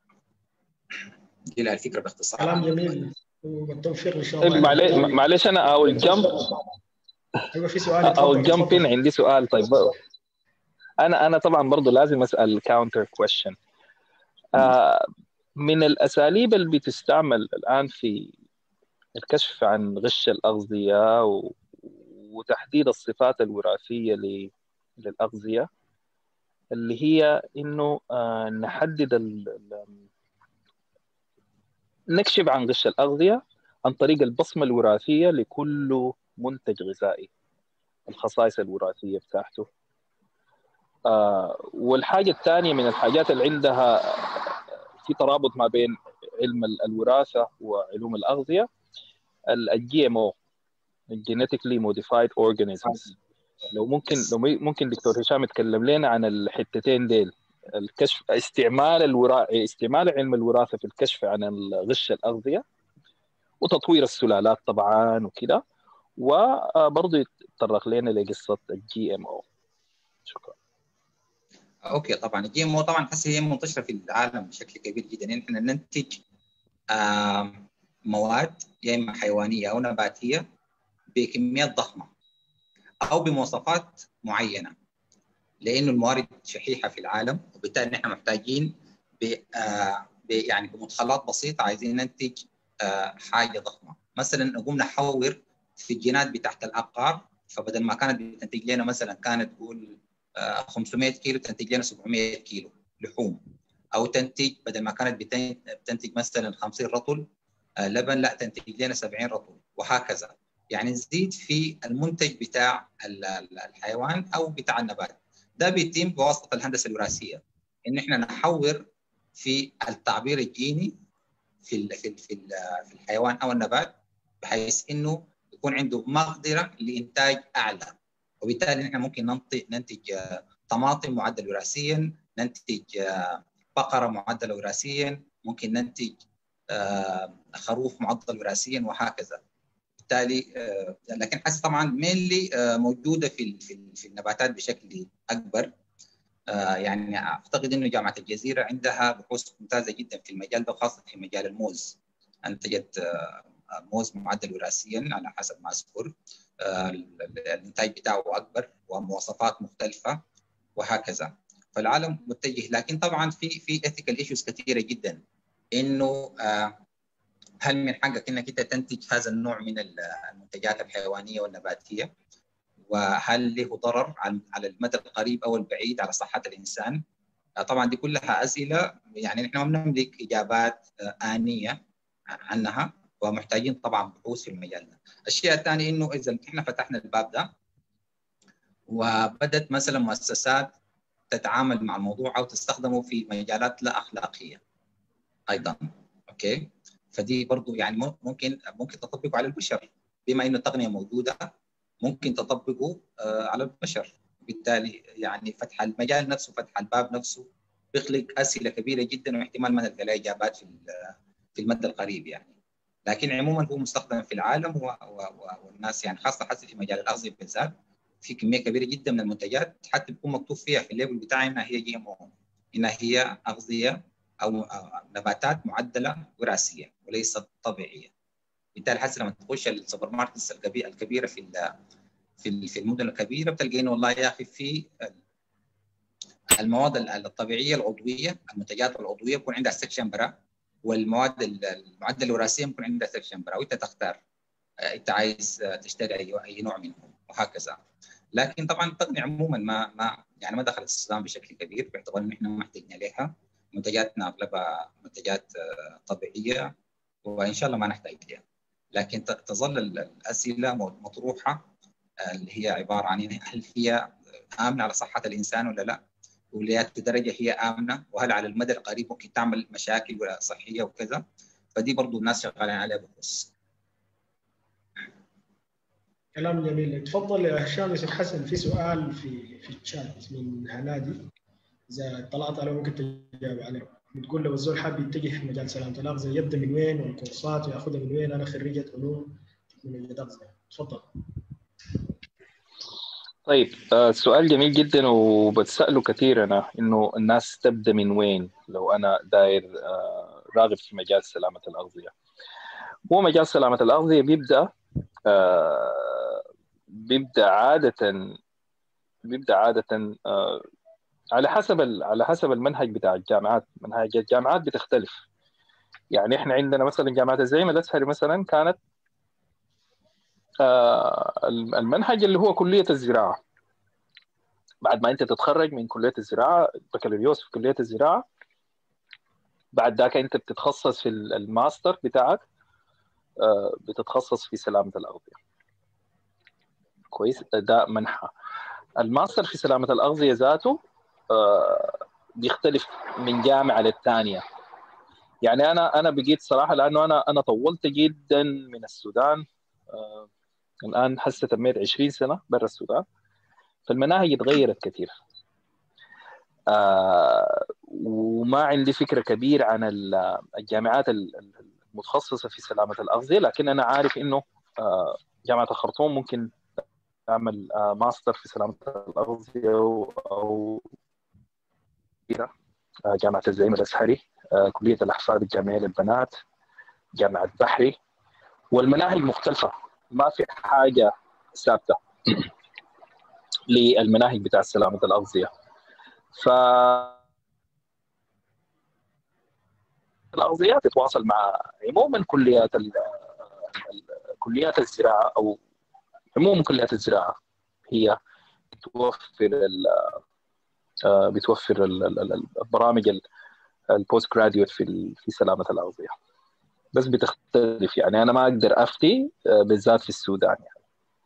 دي الفكره باختصار كلام جميل والتوفيق ان شاء الله معلش معلش انا او الجمب ايوه في سؤال او الجمب ان عندي سؤال طيب انا انا طبعا برضه لازم اسال كاونتر كويشن من الاساليب اللي بتستعمل الان في الكشف عن غش الاغذيه و... وتحديد الصفات الوراثيه ل... للاغذيه اللي هي انه آه نحدد ال... نكشف عن غش الاغذيه عن طريق البصمه الوراثيه لكل منتج غذائي الخصائص الوراثيه بتاعته آه والحاجه الثانيه من الحاجات اللي عندها في ترابط ما بين علم الوراثه وعلوم الاغذيه الجي ام او الجينيتيكلي موديفايد اورجانيزمز لو ممكن لو ممكن دكتور هشام يتكلم لنا عن الحتتين ديل الكشف استعمال الورا... استعمال علم الوراثه في الكشف عن غش الاغذيه وتطوير السلالات طبعا وكده وبرضه يتطرق لنا لقصه الجي ام او شكرا اوكي طبعا الجي ام او طبعا حسي هي منتشره في العالم بشكل كبير جدا يعني احنا ننتج مواد يا اما حيوانيه او نباتيه بكميات ضخمه او بمواصفات معينه لانه الموارد شحيحه في العالم وبالتالي نحن محتاجين ب يعني بمدخلات بسيطه عايزين ننتج حاجه ضخمه مثلا نقوم نحور في الجينات بتاعت الابقار فبدل ما كانت بتنتج لنا مثلا كانت تقول 500 كيلو تنتج لنا 700 كيلو لحوم او تنتج بدل ما كانت بتنتج مثلا 50 رطل لبن لا تنتج لنا 70 رطل وهكذا يعني نزيد في المنتج بتاع الحيوان او بتاع النبات ده بيتم بواسطه الهندسه الوراثيه ان احنا نحور في التعبير الجيني في ال في ال في, ال في الحيوان او النبات بحيث انه يكون عنده مقدره لانتاج اعلى وبالتالي نحن ممكن ننتج ننتج طماطم معدل وراثيا ننتج بقره معدله وراثيا ممكن ننتج خروف معدل وراثيا وهكذا بالتالي لكن حاسس طبعا مينلي موجوده في في النباتات بشكل اكبر يعني اعتقد انه جامعه الجزيره عندها بحوث ممتازه جدا في المجال ده خاصه في مجال الموز انتجت موز معدل وراثيا على حسب ما اذكر الانتاج بتاعه اكبر ومواصفات مختلفه وهكذا فالعالم متجه لكن طبعا في في ايثيكال ايشوز كثيره جدا انه هل من حقك انك انت تنتج هذا النوع من المنتجات الحيوانيه والنباتيه وهل له ضرر على المدى القريب او البعيد على صحه الانسان؟ طبعا دي كلها اسئله يعني نحن ما بنملك اجابات انيه عنها ومحتاجين طبعا بحوث في المجال ده. الشيء الثاني انه اذا احنا فتحنا الباب ده وبدات مثلا مؤسسات تتعامل مع الموضوع او تستخدمه في مجالات لا اخلاقيه ايضا اوكي فدي برضو يعني ممكن ممكن تطبقه على البشر بما انه التقنيه موجوده ممكن تطبقه على البشر بالتالي يعني فتح المجال نفسه فتح الباب نفسه بيخلق اسئله كبيره جدا واحتمال ما نلقى لها اجابات في في المدى القريب يعني لكن عموما هو مستخدم في العالم و... و... والناس يعني خاصه حتى في مجال الاغذيه بالذات في كميه كبيره جدا من المنتجات حتى بيكون مكتوب فيها في الليبل بتاعها انها هي جي ام او انها هي اغذيه او نباتات معدله وراثيه وليست طبيعيه بالتالي حتى لما تخش السوبر ماركتس الكبيره في في في المدن الكبيره بتلقى انه والله يا اخي في المواد الطبيعيه العضويه المنتجات العضويه يكون عندها سكشن برا والمواد المعدل الوراثيه يكون عندها سكشن برا وانت تختار انت عايز تشتري اي اي نوع منهم وهكذا لكن طبعا التقنيه عموما ما ما يعني ما دخلت السودان بشكل كبير باعتبار ان احنا ما احتاجنا لها منتجاتنا اغلبها منتجات طبيعيه وان شاء الله ما نحتاج لها لكن تظل الاسئله مطروحه اللي هي عباره عن هل هي امنه على صحه الانسان ولا لا؟ ولأي درجه هي امنه؟ وهل على المدى القريب ممكن تعمل مشاكل صحيه وكذا؟ فدي برضه الناس شغالين عليها بخصوص. كلام جميل تفضل يا هشام يوسف حسن في سؤال في في الشات من هنادي اذا طلعت عليه ممكن تجاوب عليه بتقول لو الزول حاب يتجه في مجال سلامه الاغذيه يبدا من وين والكورسات وياخذها من وين انا خريجه علوم تكنولوجيا الاغذيه تفضل طيب آه سؤال جميل جدا وبتسأله كثير أنا إنه الناس تبدأ من وين لو أنا داير آه راغب في مجال سلامة الأغذية هو مجال سلامة الأغذية بيبدأ آه بيبدأ عادة بيبدأ عادة آه على حسب على حسب المنهج بتاع الجامعات منهج الجامعات بتختلف يعني احنا عندنا مثلا جامعه الزعيم الازهري مثلا كانت المنهج اللي هو كليه الزراعه بعد ما انت تتخرج من كليه الزراعه بكالوريوس في كليه الزراعه بعد ذاك انت بتتخصص في الماستر بتاعك بتتخصص في سلامه الاغذيه كويس ده منحى الماستر في سلامه الاغذيه ذاته بيختلف من جامعه للثانيه يعني انا انا بقيت صراحه لانه انا انا طولت جدا من السودان آه الان هسه تميت 20 سنه برا السودان فالمناهج اتغيرت كثير آه وما عندي فكره كبيره عن الجامعات المتخصصه في سلامه الاغذيه لكن انا عارف انه آه جامعه الخرطوم ممكن تعمل آه ماستر في سلامه الاغذيه او جامعه الزعيم الازهري كليه الاحفاد الجامعيه للبنات جامعه بحري والمناهج مختلفه ما في حاجه ثابته للمناهج بتاع سلامه الاغذيه ف الاغذيه تتواصل مع عموما كليات كليات الزراعه او عموما كليات الزراعه هي توفر بتوفر البرامج البوست جراديويت في في سلامه الاغذيه بس بتختلف يعني انا ما اقدر افتي بالذات في السودان يعني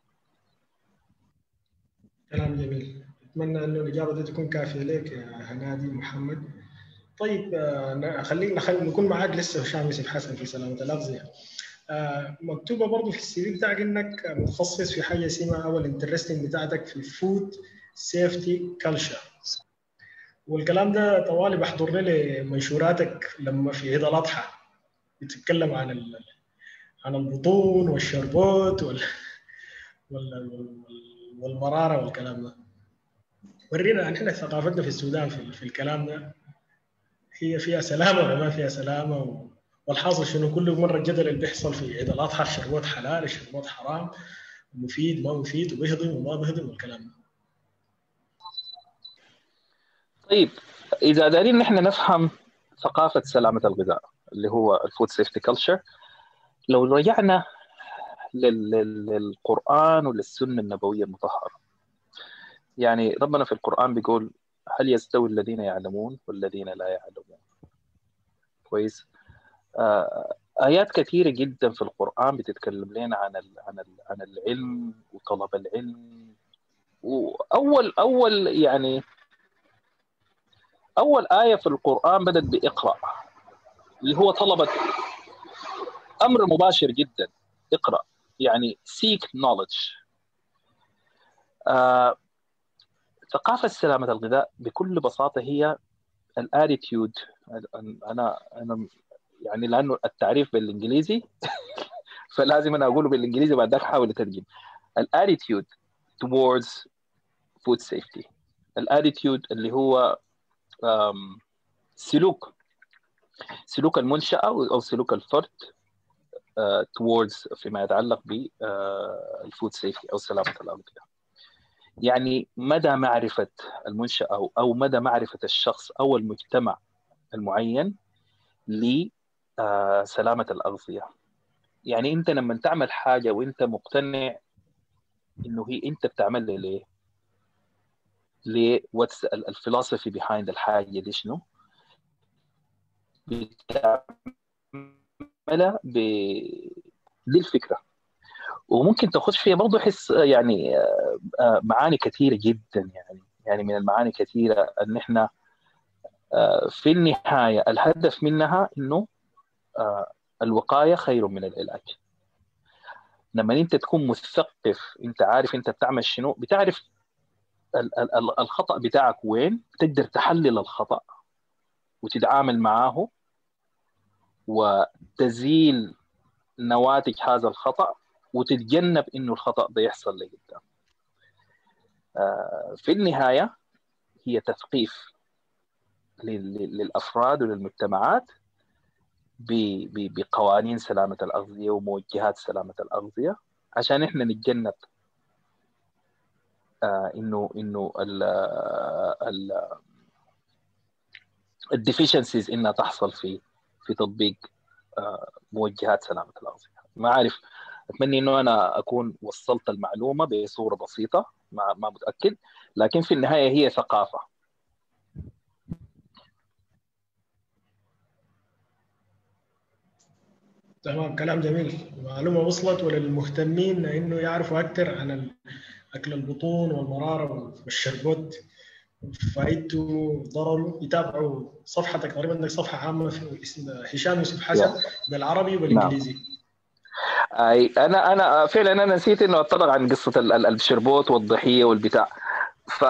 كلام جميل اتمنى انه الاجابه دي تكون كافيه لك يا هنادي محمد طيب خلينا خلينا نكون معاك لسه هشام يوسف حسن في سلامه الاغذيه مكتوبه برضه في السي في بتاعك انك متخصص في حاجه اسمها او الانترستنج بتاعتك في فود سيفتي كلتشر والكلام ده طوالي بحضر لي منشوراتك لما في عيد الاضحى بتتكلم عن ال... عن البطون والشربوت وال... وال... والمراره والكلام ده ورينا نحن ثقافتنا في السودان في, في الكلام ده هي فيها سلامه ولا ما فيها سلامه و... والحاصل شنو كل مره الجدل اللي بيحصل في عيد الاضحى الشربات حلال الشربات حرام مفيد ما مفيد وبيهضم وما بيهضم والكلام ده طيب اذا دارين نحن نفهم ثقافه سلامه الغذاء اللي هو الفود سيفتي كلتشر لو رجعنا للقران وللسنه النبويه المطهره يعني ربنا في القران بيقول هل يستوي الذين يعلمون والذين لا يعلمون كويس آه ايات كثيره جدا في القران بتتكلم لنا عن ال عن ال عن العلم وطلب العلم واول اول يعني اول ايه في القران بدات باقرا اللي هو طلبت امر مباشر جدا اقرا يعني seek knowledge آه ثقافه سلامه الغذاء بكل بساطه هي الاتيتيود انا انا يعني لانه التعريف بالانجليزي فلازم انا اقوله بالانجليزي وبعد ذاك احاول اترجم الاتيتيود towards food safety الاتيتيود اللي هو سلوك سلوك المنشأة أو سلوك الفرد uh, towards فيما يتعلق بالفود سيفتي أو سلامة الأغذية يعني مدى معرفة المنشأة أو, أو مدى معرفة الشخص أو المجتمع المعين لسلامة الأغذية يعني أنت لما تعمل حاجة وأنت مقتنع إنه هي أنت بتعملها ليه؟ ليه واتس الفلسفي بيهايند الحاجة دي شنو؟ بتعملها ب... دي الفكرة وممكن تاخذ فيها برضه حس يعني معاني كثيره جدا يعني يعني من المعاني كثيره ان احنا في النهايه الهدف منها انه الوقايه خير من العلاج لما انت تكون مثقف انت عارف انت بتعمل شنو بتعرف الخطا بتاعك وين تقدر تحلل الخطا وتتعامل معاه وتزيل نواتج هذا الخطا وتتجنب انه الخطا ده يحصل لقدام آه في النهايه هي تثقيف للافراد وللمجتمعات بقوانين سلامه الاغذيه وموجهات سلامه الاغذيه عشان احنا نتجنب آه انه انه ال ال الديفيشنسيز انها تحصل في في تطبيق آه موجهات سلامه الاغذيه ما عارف اتمنى انه انا اكون وصلت المعلومه بصوره بسيطه ما ما متاكد لكن في النهايه هي ثقافه تمام كلام جميل معلومه وصلت وللمهتمين انه يعرفوا اكثر عن اكل البطون والمراره والشربات فائدته ضرره يتابعوا صفحتك تقريبا عندك صفحه عامه في اسم هشام يوسف حسن بالعربي والانجليزي اي انا انا فعلا انا نسيت انه اطلع عن قصه الشربوت والضحيه والبتاع ف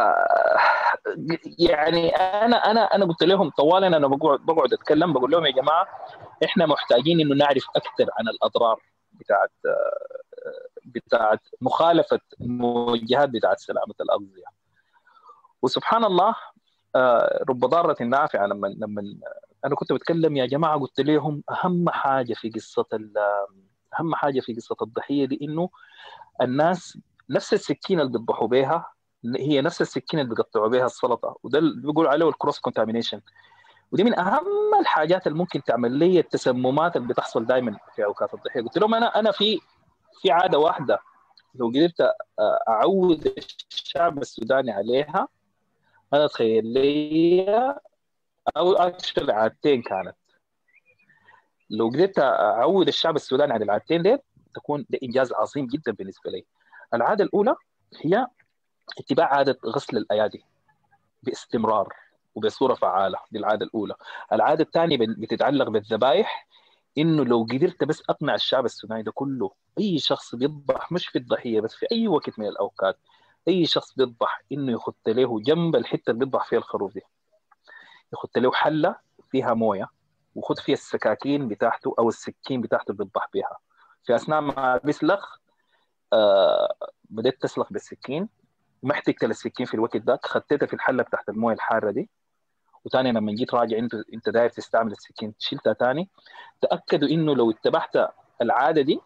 يعني انا انا انا قلت لهم طوال انا بقعد بقعد اتكلم بقول لهم يا جماعه احنا محتاجين انه نعرف اكثر عن الاضرار بتاعت بتاعت مخالفه الموجهات بتاعت سلامه الاغذيه وسبحان الله رب ضاره نافعه لما لما انا كنت بتكلم يا جماعه قلت لهم اهم حاجه في قصه اهم حاجه في قصه الضحيه دي انه الناس نفس السكينه اللي بيذبحوا بها هي نفس السكينه اللي بيقطعوا بها السلطه وده اللي بيقول عليه الكروس كونتامينيشن ودي من اهم الحاجات اللي ممكن تعمل لي التسممات اللي بتحصل دائما في اوقات الضحيه قلت لهم انا انا في في عاده واحده لو قدرت اعود الشعب السوداني عليها انا اتخيل لي او اكشن عادتين كانت لو قدرت اعود الشعب السوداني على العادتين ديل تكون ده انجاز عظيم جدا بالنسبه لي. العاده الاولى هي اتباع عاده غسل الايادي باستمرار وبصوره فعاله دي العاده الاولى. العاده الثانيه بتتعلق بالذبائح انه لو قدرت بس اقنع الشعب السوداني ده كله اي شخص بيذبح مش في الضحيه بس في اي وقت من الاوقات اي شخص بيذبح انه يخت له جنب الحته اللي بيذبح فيها الخروف دي يخت له حله فيها مويه وخد فيها السكاكين بتاعته او السكين بتاعته اللي بيذبح بيها في اثناء ما بيسلخ آه بديت تسلخ بالسكين ما احتجت للسكين في الوقت ذاك خدتها في الحله بتاعت المويه الحاره دي وثاني لما جيت راجع انت انت داير تستعمل السكين شلتها ثاني تاكدوا انه لو اتبعت العاده دي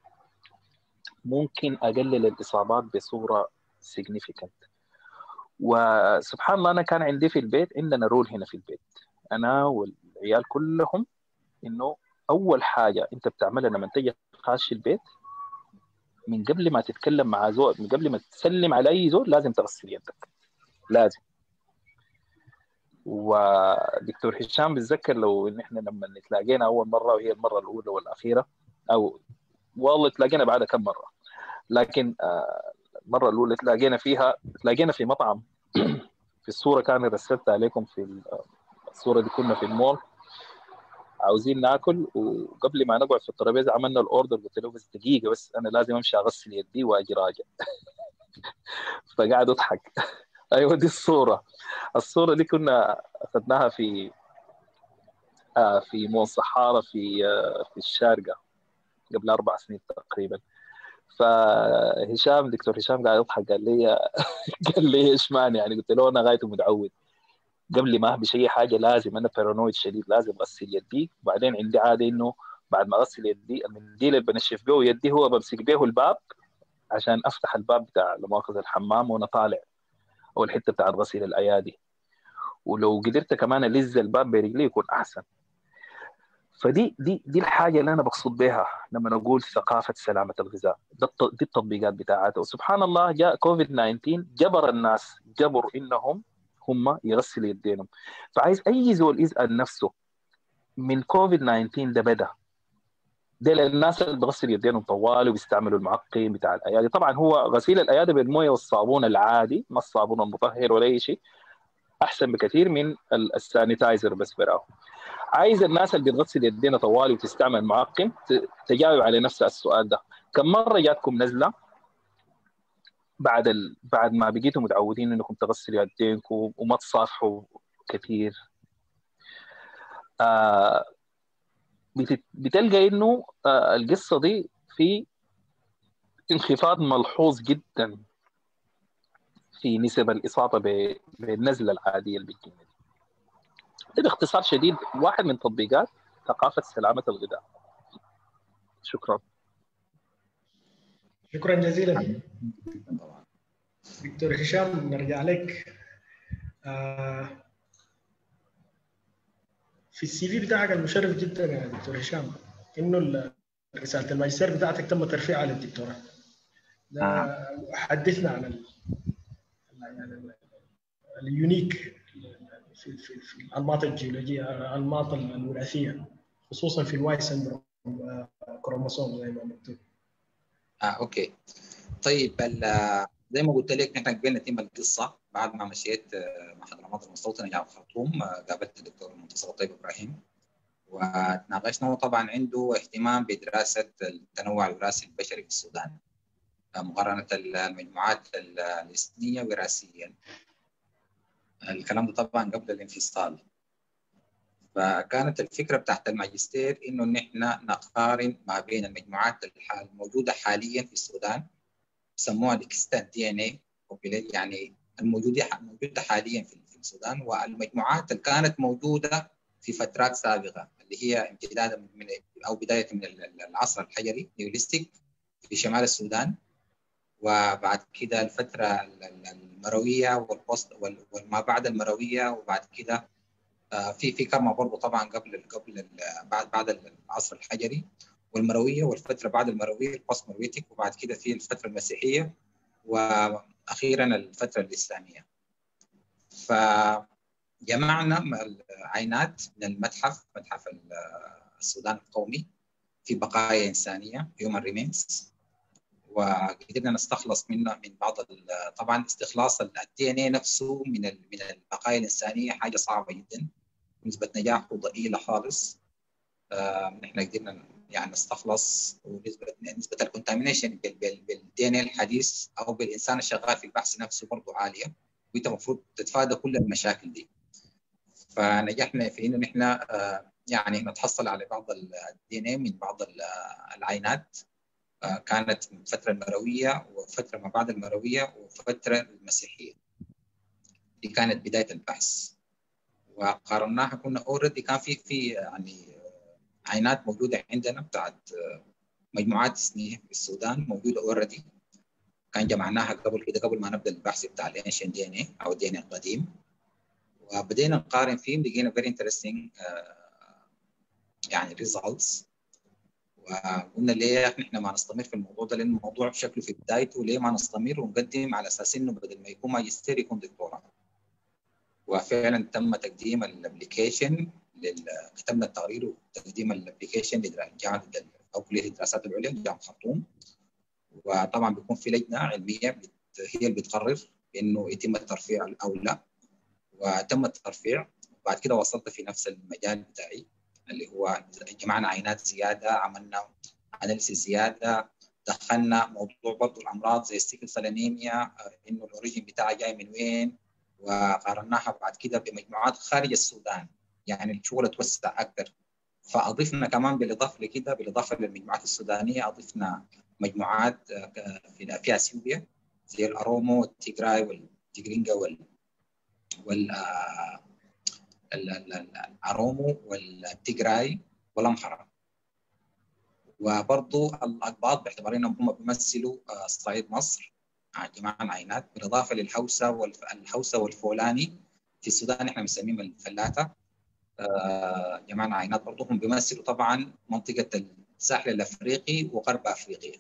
ممكن اقلل الاصابات بصوره significant وسبحان الله انا كان عندي في البيت عندنا رول هنا في البيت انا والعيال كلهم انه اول حاجه انت بتعملها لما تجي خاش البيت من قبل ما تتكلم مع زول من قبل ما تسلم على اي زول لازم تغسل يدك لازم ودكتور هشام بتذكر لو ان احنا لما نتلاقينا اول مره وهي المره الاولى والاخيره او والله تلاقينا بعدها كم مره لكن المره الاولى تلاقينا فيها تلاقينا في مطعم في الصوره كان رسلت عليكم في الصوره دي كنا في المول عاوزين ناكل وقبل ما نقعد في الترابيزه عملنا الاوردر قلت له بس دقيقه بس انا لازم امشي اغسل يدي واجي راجع فقاعد اضحك ايوه دي الصوره الصوره دي كنا اخذناها في آه في مول صحارى في آه في الشارقه قبل اربع سنين تقريبا فهشام دكتور هشام قاعد يضحك قال لي قال لي ايش معنى يعني قلت له انا غايته متعود قبل ما اهبش اي حاجه لازم انا بارانويد شديد لازم اغسل يدي وبعدين عندي عاده انه بعد ما اغسل يدي المنديل اللي بنشف به يدي هو بمسك به الباب عشان افتح الباب بتاع لمؤاخذه الحمام وانا طالع او الحته بتاعت غسيل الايادي ولو قدرت كمان الز الباب برجلي يكون احسن فدي دي دي الحاجه اللي انا بقصد بها لما اقول ثقافه سلامه الغذاء دي التطبيقات بتاعتها وسبحان الله جاء كوفيد 19 جبر الناس جبروا انهم هم يغسلوا يدينهم فعايز اي زول يسال نفسه من كوفيد 19 ده بدا ده للناس اللي بغسل يدينهم طوال وبيستعملوا المعقم بتاع الايادي طبعا هو غسيل الايادي بالمويه والصابون العادي ما الصابون المطهر ولا اي شيء احسن بكثير من السانيتايزر بس براه عايز الناس اللي بتغسل يدينا طوالي وتستعمل معقم تجاوب على نفس السؤال ده كم مره جاتكم نزله بعد ال... بعد ما بقيتوا متعودين انكم تغسلوا يدينكم وما تصافحوا كثير آه بت... بتلقى انه آه القصه دي في انخفاض ملحوظ جدا في نسب الاصابه ب... بالنزله العاديه اللي بتجينا دي باختصار شديد واحد من تطبيقات ثقافه سلامه الغذاء شكرا شكرا جزيلا دكتور هشام نرجع لك آه في السي في بتاعك المشرف جدا يا دكتور هشام انه رساله الماجستير بتاعتك تم ترفيعها للدكتوراه حدثنا عن ال يعني اليونيك في, في, في الانماط الجيولوجيه الانماط الوراثيه خصوصا في الواي سندروم كروموسوم زي ما مكتوب اه اوكي طيب زي ما قلت لك نحن قبلنا تيم القصه بعد ما مشيت مع حضرموت المستوطنه جامعه الخرطوم قابلت الدكتور منتصر الطيب ابراهيم وتناقشنا وطبعا عنده اهتمام بدراسه التنوع الوراثي البشري في السودان مقارنه المجموعات الاثنيه وراثيا الكلام ده طبعا قبل الانفصال فكانت الفكره بتاعت الماجستير انه نحن نقارن ما بين المجموعات الموجوده حاليا في السودان يسموها الاكستنت دي ان اي يعني الموجوده موجوده حاليا في السودان والمجموعات اللي كانت موجوده في فترات سابقه اللي هي امتدادا من او بدايه من العصر الحجري نيوليستيك في شمال السودان وبعد كده الفتره المرويه والبوست وما بعد المرويه وبعد كده في في كرمه برضه طبعا قبل قبل بعد بعد العصر الحجري والمرويه والفتره بعد المرويه البوست مرويتك وبعد كده في الفتره المسيحيه واخيرا الفتره الاسلاميه. فجمعنا عينات من المتحف متحف السودان القومي في بقايا انسانيه هيومن ريمينز وقدرنا نستخلص منه من بعض طبعا استخلاص الدي ان اي نفسه من من البقايا الانسانيه حاجه صعبه جدا نسبه نجاحه ضئيله خالص نحن قدرنا يعني نستخلص ونسبه نسبه الكونتامينيشن بالدي ان اي الحديث او بالانسان الشغال في البحث نفسه برضه عاليه وانت المفروض تتفادى كل المشاكل دي فنجحنا في انه نحن يعني نتحصل على بعض الدي ان اي من بعض العينات كانت الفترة المروية وفترة ما بعد المروية وفترة المسيحية دي كانت بداية البحث وقارناها كنا اوريدي كان في في يعني عينات موجودة عندنا بتاعت مجموعات سنية في السودان موجودة اوريدي كان جمعناها قبل كده قبل ما نبدا البحث بتاع الانشن دي ان اي او الدي ان القديم وبدينا نقارن فيهم لقينا فيري انترستنج يعني ريزلتس وقلنا ليه احنا ما نستمر في الموضوع ده لان الموضوع شكله في بدايته ليه ما نستمر ونقدم على اساس انه بدل ما يكون ماجستير يكون دكتوراه وفعلا تم تقديم الابلكيشن كتبنا التقرير وتقديم الابلكيشن لجامعه او كليه الدراسات العليا لجامعه الخرطوم وطبعا بيكون في لجنه علميه هي اللي بتقرر انه يتم الترفيع او لا وتم الترفيع وبعد كده وصلت في نفس المجال بتاعي اللي هو جمعنا عينات زياده عملنا اناليسيس زياده دخلنا موضوع برضه الامراض زي السيكل سيلانيميا انه الاوريجين بتاعها جاي من وين وقارناها بعد كده بمجموعات خارج السودان يعني الشغل توسع اكثر فاضفنا كمان بالاضافه لكده بالاضافه للمجموعات السودانيه اضفنا مجموعات في في اثيوبيا زي الارومو والتيجراي والتيجرينجا وال وال الارومو والتيجراي والامحره وبرضو الاقباط باعتبار انهم هم بيمثلوا صعيد مصر جماعة عينات بالاضافه للحوسه والحوسه والفولاني في السودان احنا بنسميهم الفلاته جماعة عينات برضو هم بيمثلوا طبعا منطقه الساحل الافريقي وغرب افريقيا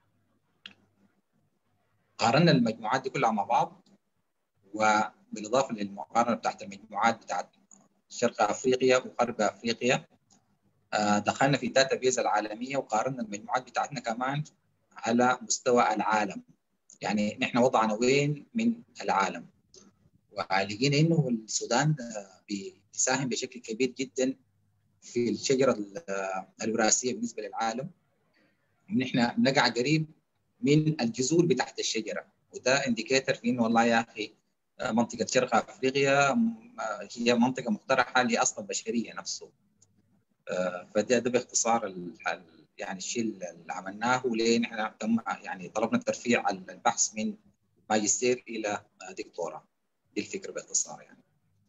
قارنا المجموعات دي كلها مع بعض وبالاضافه للمقارنه بتاعت المجموعات بتاعت شرق افريقيا وغرب افريقيا دخلنا في الداتا بيز العالميه وقارنا المجموعات بتاعتنا كمان على مستوى العالم يعني نحن وضعنا وين من العالم ولقينا انه السودان بيساهم بشكل كبير جدا في الشجره الوراثيه بالنسبه للعالم نحن نقع قريب من الجذور بتاعت الشجره وده انديكيتر في انه والله يا اخي منطقه شرق افريقيا هي منطقه مقترحه لاصل البشريه نفسه فده ده باختصار يعني الشيء اللي عملناه وليه نحن يعني طلبنا ترفيع البحث من ماجستير الى دكتوراه دي الفكره باختصار يعني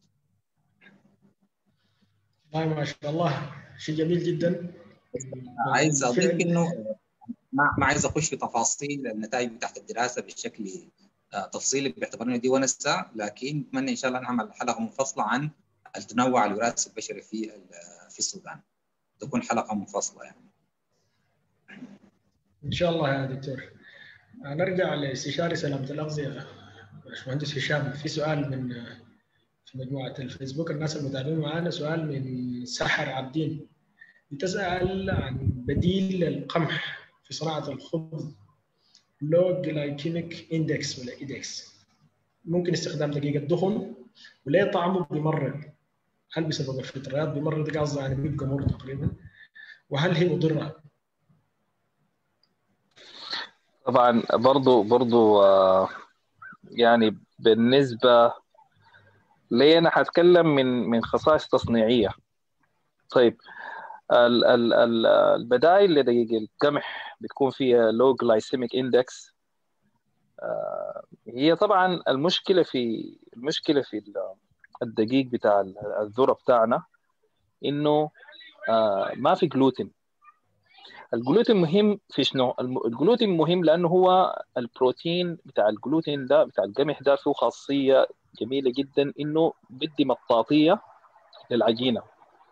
والله ما شاء الله شيء جميل جدا عايز اضيف انه ما ما عايز اخش في تفاصيل النتائج بتاعت الدراسه بشكل تفصيلي باعتبار انه دي ونسه لكن نتمنى ان شاء الله نعمل حلقه منفصله عن التنوع الوراثي البشري في في السودان تكون حلقه منفصله يعني ان شاء الله يا دكتور نرجع لاستشاري سلامه الاغذيه باشمهندس هشام في سؤال من في مجموعه الفيسبوك الناس المتابعين معنا سؤال من سحر عابدين بتسال عن بديل القمح في صناعه الخبز لو جلايكيميك اندكس ولا ايدكس ممكن استخدام دقيق الدخن وليه طعمه بيمرض هل بسبب الفطريات بيمرض قصدي يعني بيبقى مر تقريبا وهل هي مضره؟ طبعا برضو برضو آه يعني بالنسبة لي أنا حتكلم من من خصائص تصنيعية طيب ال ال ال البدائل لدقيق القمح بتكون فيها لو جلايسيميك اندكس هي طبعا المشكله في المشكله في الدقيق بتاع الذره بتاعنا انه ما في جلوتين الجلوتين مهم في شنو؟ الجلوتين مهم لانه هو البروتين بتاع الجلوتين ده بتاع القمح ده فيه خاصيه جميله جدا انه بدي مطاطيه للعجينه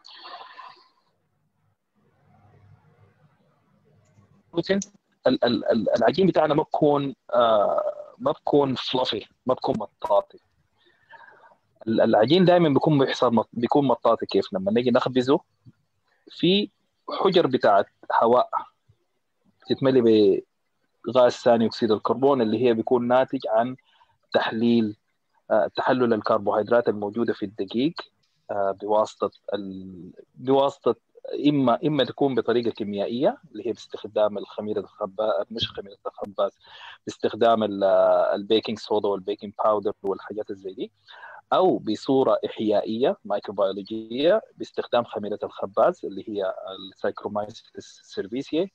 الجلوتين العجين بتاعنا ما بكون آه ما بكون فلافي ما بكون مطاطي العجين دائما بيكون بيحصل بيكون مطاطي كيف لما نيجي نخبزه في حجر بتاعت هواء تتملي بغاز ثاني اكسيد الكربون اللي هي بيكون ناتج عن تحليل آه تحلل الكربوهيدرات الموجوده في الدقيق آه بواسطه ال... بواسطه اما اما تكون بطريقه كيميائيه اللي هي باستخدام الخميره الخباز مش خميره الخباز باستخدام البيكنج صودا والبيكنج باودر والحاجات زي دي او بصوره احيائيه مايكروبيولوجيه باستخدام خميره الخباز اللي هي السايكرومايسيس سيرفيسيا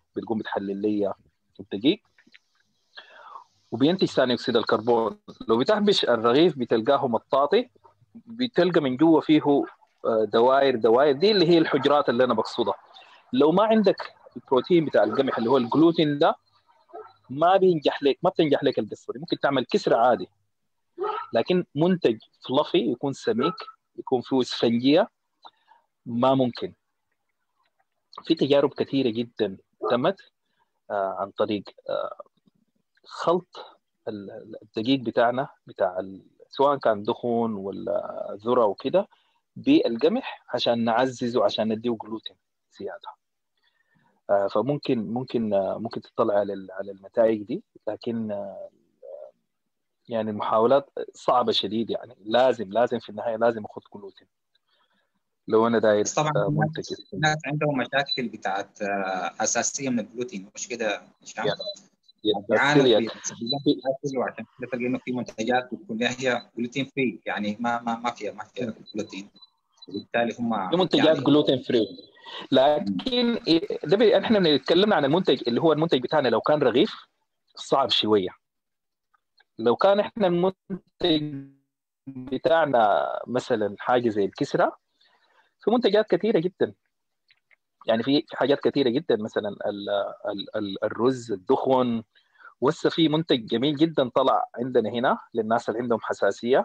بتقوم بتحلل لي الدقيق وبينتج ثاني اكسيد الكربون لو بتحبش الرغيف بتلقاه مطاطي بتلقى من جوا فيه دوائر دوائر دي اللي هي الحجرات اللي انا بقصدها لو ما عندك البروتين بتاع القمح اللي هو الجلوتين ده ما بينجح لك ما بتنجح لك القصه دي ممكن تعمل كسر عادي لكن منتج فلافي يكون سميك يكون فيه اسفنجيه ما ممكن في تجارب كثيره جدا تمت آه عن طريق آه خلط الدقيق بتاعنا بتاع سواء كان دخون ولا ذره وكده بالقمح عشان نعززه عشان نديه جلوتين زياده آه فممكن ممكن ممكن تطلع على على النتائج دي لكن يعني المحاولات صعبه شديد يعني لازم لازم في النهايه لازم اخذ جلوتين لو انا داير طبعا منتج الناس عندهم مشاكل بتاعت حساسيه من الجلوتين مش كده مش بيعانوا وعشان كده تلقى انه في منتجات بتكون هي جلوتين فري يعني ما ما ما فيها ما فيها جلوتين وبالتالي هم في منتجات يعني جلوتين فري لكن ده احنا بنتكلم عن المنتج اللي هو المنتج بتاعنا لو كان رغيف صعب شويه لو كان احنا المنتج بتاعنا مثلا حاجه زي الكسره في منتجات كثيره جدا يعني في حاجات كثيره جدا مثلا ال ال ال الرز الدخن وهسه في منتج جميل جدا طلع عندنا هنا للناس اللي عندهم حساسيه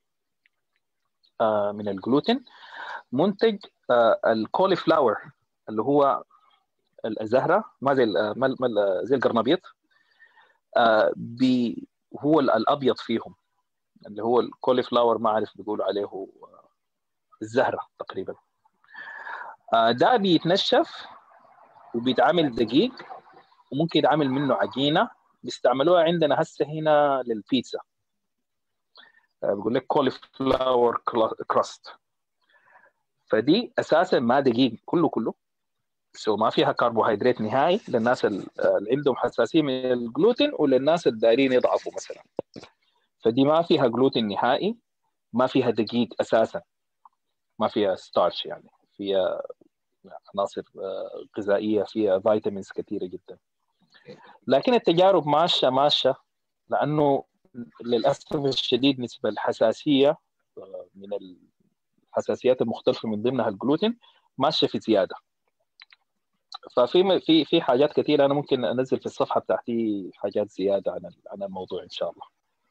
من الجلوتين منتج الكولي فلاور اللي هو الزهره ما زي ما زي القرنبيط هو الابيض فيهم اللي هو الكولي فلاور ما اعرف بيقولوا عليه الزهره تقريبا ده بيتنشف وبيتعمل دقيق وممكن يتعمل منه عجينه بيستعملوها عندنا هسه هنا للبيتزا بيقول لك كولي فلاور كراست فدي اساسا ما دقيق كله كله سو ما فيها كربوهيدرات نهائي للناس اللي عندهم حساسيه من الجلوتين وللناس اللي دايرين يضعفوا مثلا فدي ما فيها جلوتين نهائي ما فيها دقيق اساسا ما فيها ستارش يعني فيها عناصر غذائيه فيها فيتامينز كثيره جدا لكن التجارب ماشيه ماشيه لانه للاسف الشديد نسبه الحساسيه من الحساسيات المختلفه من ضمنها الجلوتين ماشيه في زياده ففي في في حاجات كثيره انا ممكن انزل في الصفحه بتاعتي حاجات زياده عن عن الموضوع ان شاء الله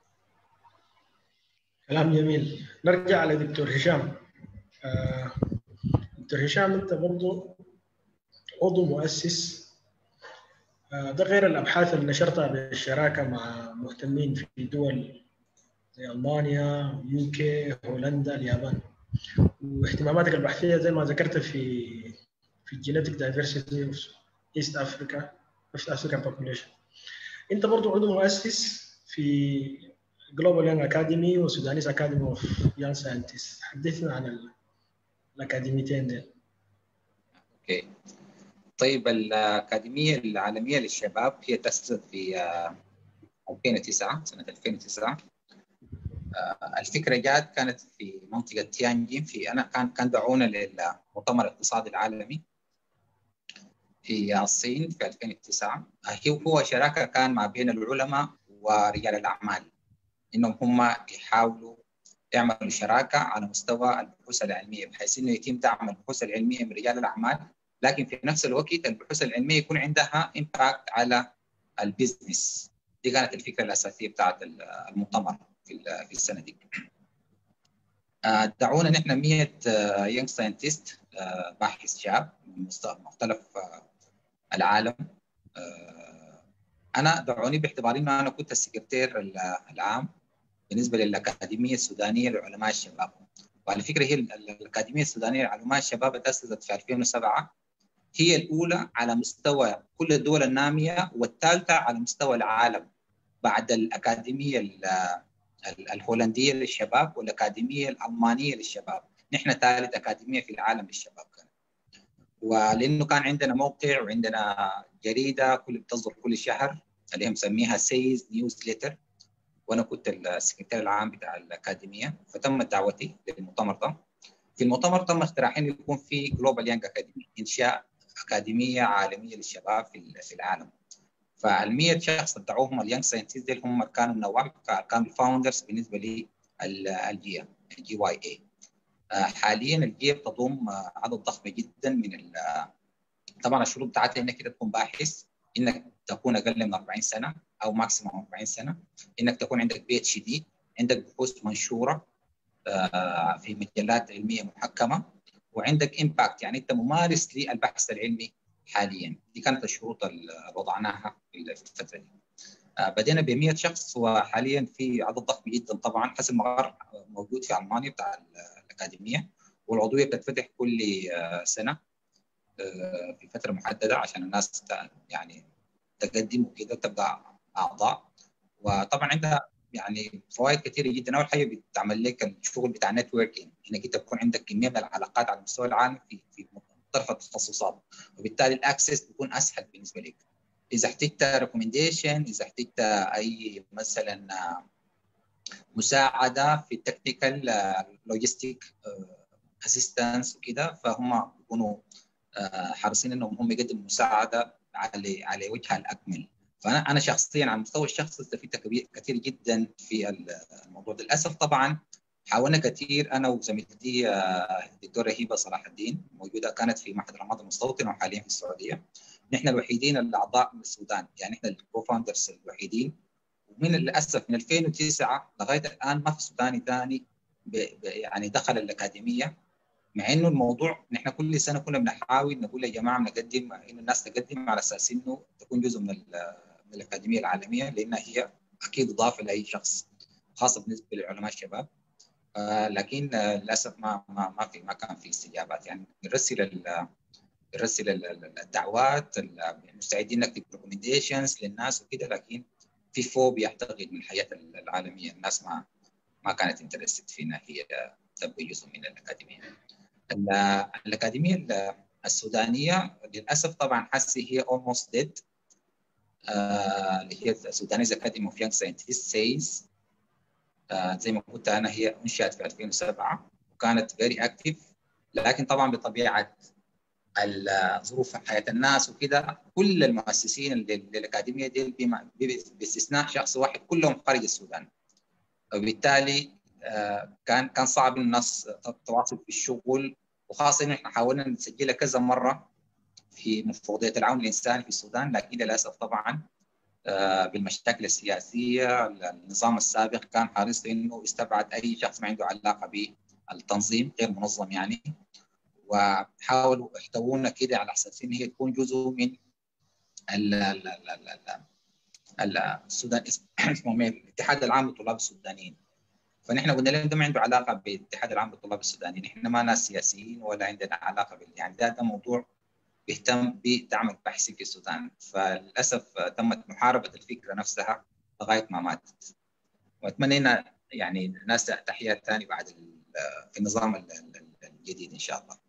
كلام جميل نرجع لدكتور هشام آه دكتور هشام انت برضه عضو مؤسس آه ده غير الابحاث اللي نشرتها بالشراكه مع مهتمين في دول زي المانيا يوكي هولندا اليابان واهتماماتك البحثيه زي ما ذكرت في في الجينيتك دايفرسيتي اوف ايست افريكا ايست افريكان بوبوليشن انت برضه عضو مؤسس في جلوبال يانج اكاديمي وسودانيس اكاديمي اوف يانج ساينتست حدثنا عن الاكاديميتين دي اوكي طيب الاكاديميه العالميه للشباب هي تاسست في 2009 سنه 2009 الفكره جات كانت في منطقه تيانجين في انا كان كان دعونا للمؤتمر الاقتصادي العالمي في الصين في 2009 هو شراكه كان ما بين العلماء ورجال الاعمال انهم هم يحاولوا يعملوا شراكه على مستوى البحوث العلميه بحيث انه يتم دعم البحوث العلميه من رجال الاعمال لكن في نفس الوقت البحوث العلميه يكون عندها امباكت على البزنس دي كانت الفكره الاساسيه بتاعت المؤتمر في في السنه دي دعونا نحن 100 يونج ساينتست باحث شاب من مختلف العالم انا دعوني باعتباري انه انا كنت السكرتير العام بالنسبه للاكاديميه السودانيه لعلماء الشباب وعلى فكره هي الاكاديميه السودانيه لعلماء الشباب تاسست في 2007 هي الاولى على مستوى كل الدول الناميه والثالثه على مستوى العالم بعد الاكاديميه الهولنديه للشباب والاكاديميه الالمانيه للشباب نحن ثالث اكاديميه في العالم للشباب كان ولانه كان عندنا موقع وعندنا جريده كل بتصدر كل شهر اللي هي مسميها سيز نيوز ليتر وانا كنت السكرتير العام بتاع الاكاديميه فتمت دعوتي للمؤتمر ده في المؤتمر تم اقتراح انه يكون في جلوبال يانج اكاديمي انشاء اكاديميه عالميه للشباب في في العالم فال 100 شخص دعوهم اليانج ساينتست دي هم كانوا النواب كانوا الفاوندرز بالنسبه لي الجي الجي واي اي حاليا الجي تضم عدد ضخم جدا من طبعا الشروط بتاعتها انك كده تكون باحث انك تكون اقل من 40 سنه او ماكسيموم 40 سنه انك تكون عندك بي اتش دي عندك بحوث منشوره في مجلات علميه محكمه وعندك امباكت يعني انت ممارس للبحث العلمي حاليا دي كانت الشروط اللي وضعناها في الفتره دي بدينا ب 100 شخص وحاليا في عدد ضخم جدا طبعا حسب مقر موجود في المانيا بتاع الاكاديميه والعضويه بتتفتح كل سنه في فتره محدده عشان الناس يعني تقدم وكده تبقى اعضاء وطبعا عندها يعني فوائد كثيره جدا اول حاجه بتعمل لك الشغل بتاع نتوركينج انك انت تكون عندك كميه من العلاقات على مستوى العالم في في مختلف التخصصات وبالتالي الاكسس بيكون اسهل بالنسبه لك اذا احتجت ريكومنديشن اذا احتجت اي مثلا مساعده في التكنيكال لوجيستيك اسيستنس وكده فهم بيكونوا حريصين انهم هم يقدموا مساعده على على وجهها الاكمل فانا انا شخصيا على المستوى الشخصي استفدت كثير جدا في الموضوع ده للاسف طبعا حاولنا كثير انا وزميلتي الدكتوره هبه صلاح الدين موجوده كانت في معهد رمضان المستوطنه وحاليا في السعوديه نحن الوحيدين الاعضاء من السودان يعني احنا الكوفاوندرز الوحيدين ومن للاسف من 2009 لغايه الان ما في سوداني ثاني يعني دخل الاكاديميه مع انه الموضوع نحن كل سنه كنا بنحاول نقول يا جماعه بنقدم انه الناس تقدم على اساس انه تكون جزء من, من الاكاديميه العالميه لانها هي اكيد اضافه لاي شخص خاصه بالنسبه للعلماء الشباب آه لكن آه للاسف ما ما ما في ما كان في استجابات يعني نرسل نرسل الدعوات مستعدين نكتب ريكومنديشنز للناس وكده لكن في فوبيا اعتقد من الحياه العالميه الناس ما ما كانت انترستد فينا هي تبقى جزء من الاكاديميه. الاكاديميه السودانيه للاسف طبعا حسي هي almost dead اللي هي السودانيز اكاديمي اوف يانج ساينتست سيز زي ما قلت انا هي انشئت في 2007 وكانت فيري اكتف لكن طبعا بطبيعه ظروف حياه الناس وكده كل المؤسسين للاكاديميه دي باستثناء شخص واحد كلهم خارج السودان وبالتالي كان كان صعب الناس تتواصل في الشغل وخاصه انه احنا حاولنا نسجلها كذا مره في مفوضيه العون الانساني في السودان لكن للاسف طبعا بالمشاكل السياسيه النظام السابق كان حريص انه يستبعد اي شخص ما عنده علاقه بالتنظيم غير منظم يعني وحاولوا يحتوونا كده على اساس ان هي تكون جزء من ال ال ال السودان اسمه الاتحاد العام للطلاب السودانيين فنحن قلنا لهم ده ما عنده علاقه بالاتحاد العام للطلاب السودانيين احنا ما ناس سياسيين ولا عندنا علاقه بال يعني ده, ده موضوع بيهتم بدعم البحث في السودان فللاسف تمت محاربه الفكره نفسها لغايه ما ماتت واتمنى ان يعني الناس تحيا ثاني بعد في النظام الجديد ان شاء الله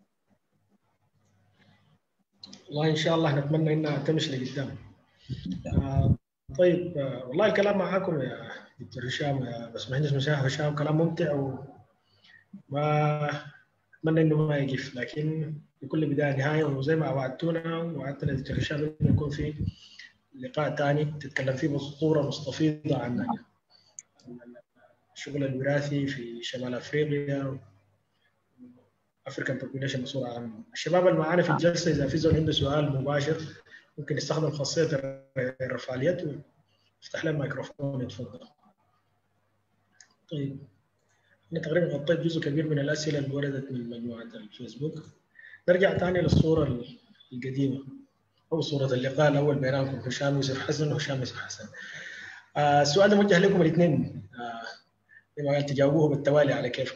والله ان شاء الله نتمنى انها تمشي لقدام آه طيب آه والله الكلام معاكم يا دكتور هشام يا باشمهندس مشاهد هشام كلام ممتع وما اتمنى انه ما يقف لكن لكل بدايه نهايه وزي ما وعدتونا وعدتنا دكتور هشام انه يكون في لقاء ثاني تتكلم فيه بصوره مستفيضه عن الشغل الوراثي في شمال افريقيا افريكان بوبيليشن بصوره عامه الشباب اللي معانا في الجلسه اذا في زول عنده سؤال مباشر ممكن يستخدم خاصيه الرفاليات ويفتح له الميكروفون يتفضل طيب انا تقريبا غطيت جزء كبير من الاسئله اللي وردت من مجموعه الفيسبوك نرجع ثاني للصوره القديمه او صوره اللقاء الاول بينكم هشام يوسف حسن وهشام يوسف حسن آه السؤال ده موجه لكم الاثنين آه زي ما قلت تجاوبوه بالتوالي على كيفكم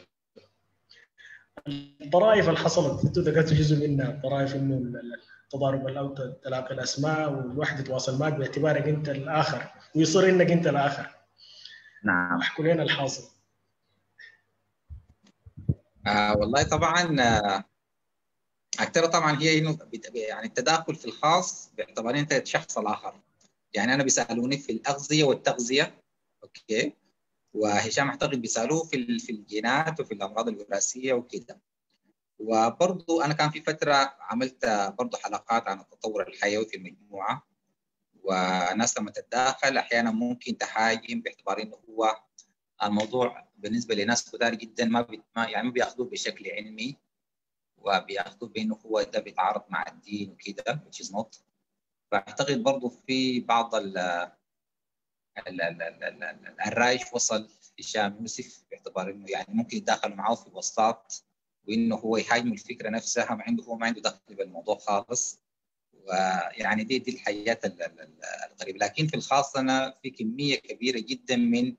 الطرائف اللي حصلت انتم ذكرتوا جزء منها الطرائف انه التضارب او تلاقي الاسماء والواحد يتواصل معك باعتبارك انت الاخر ويصر انك انت الاخر نعم احكوا لنا الحاصل آه والله طبعا آه اكثر طبعا هي انه يعني التداخل في الخاص باعتبار انت الشخص الاخر يعني انا بيسالوني في الاغذيه والتغذيه اوكي وهشام اعتقد بيسالوه في في الجينات وفي الامراض الوراثيه وكده وبرضو انا كان في فتره عملت برضو حلقات عن التطور الحيوي في المجموعه وناس لما تتداخل احيانا ممكن تحاجم باعتبار انه هو الموضوع بالنسبه لناس كتار جدا ما, بي... ما يعني ما بياخذوه بشكل علمي وبياخذوه بانه هو ده بيتعارض مع الدين وكده which is not فاعتقد برضه في بعض ال ال ال ال ال الرايش وصل هشام يوسف باعتبار انه يعني ممكن يتداخلوا معه في وسطات وانه هو يهاجم الفكره نفسها ما عنده هو ما عنده دخل بالموضوع خالص ويعني دي دي الحياه الغريبه لكن في الخاص انا في كميه كبيره جدا من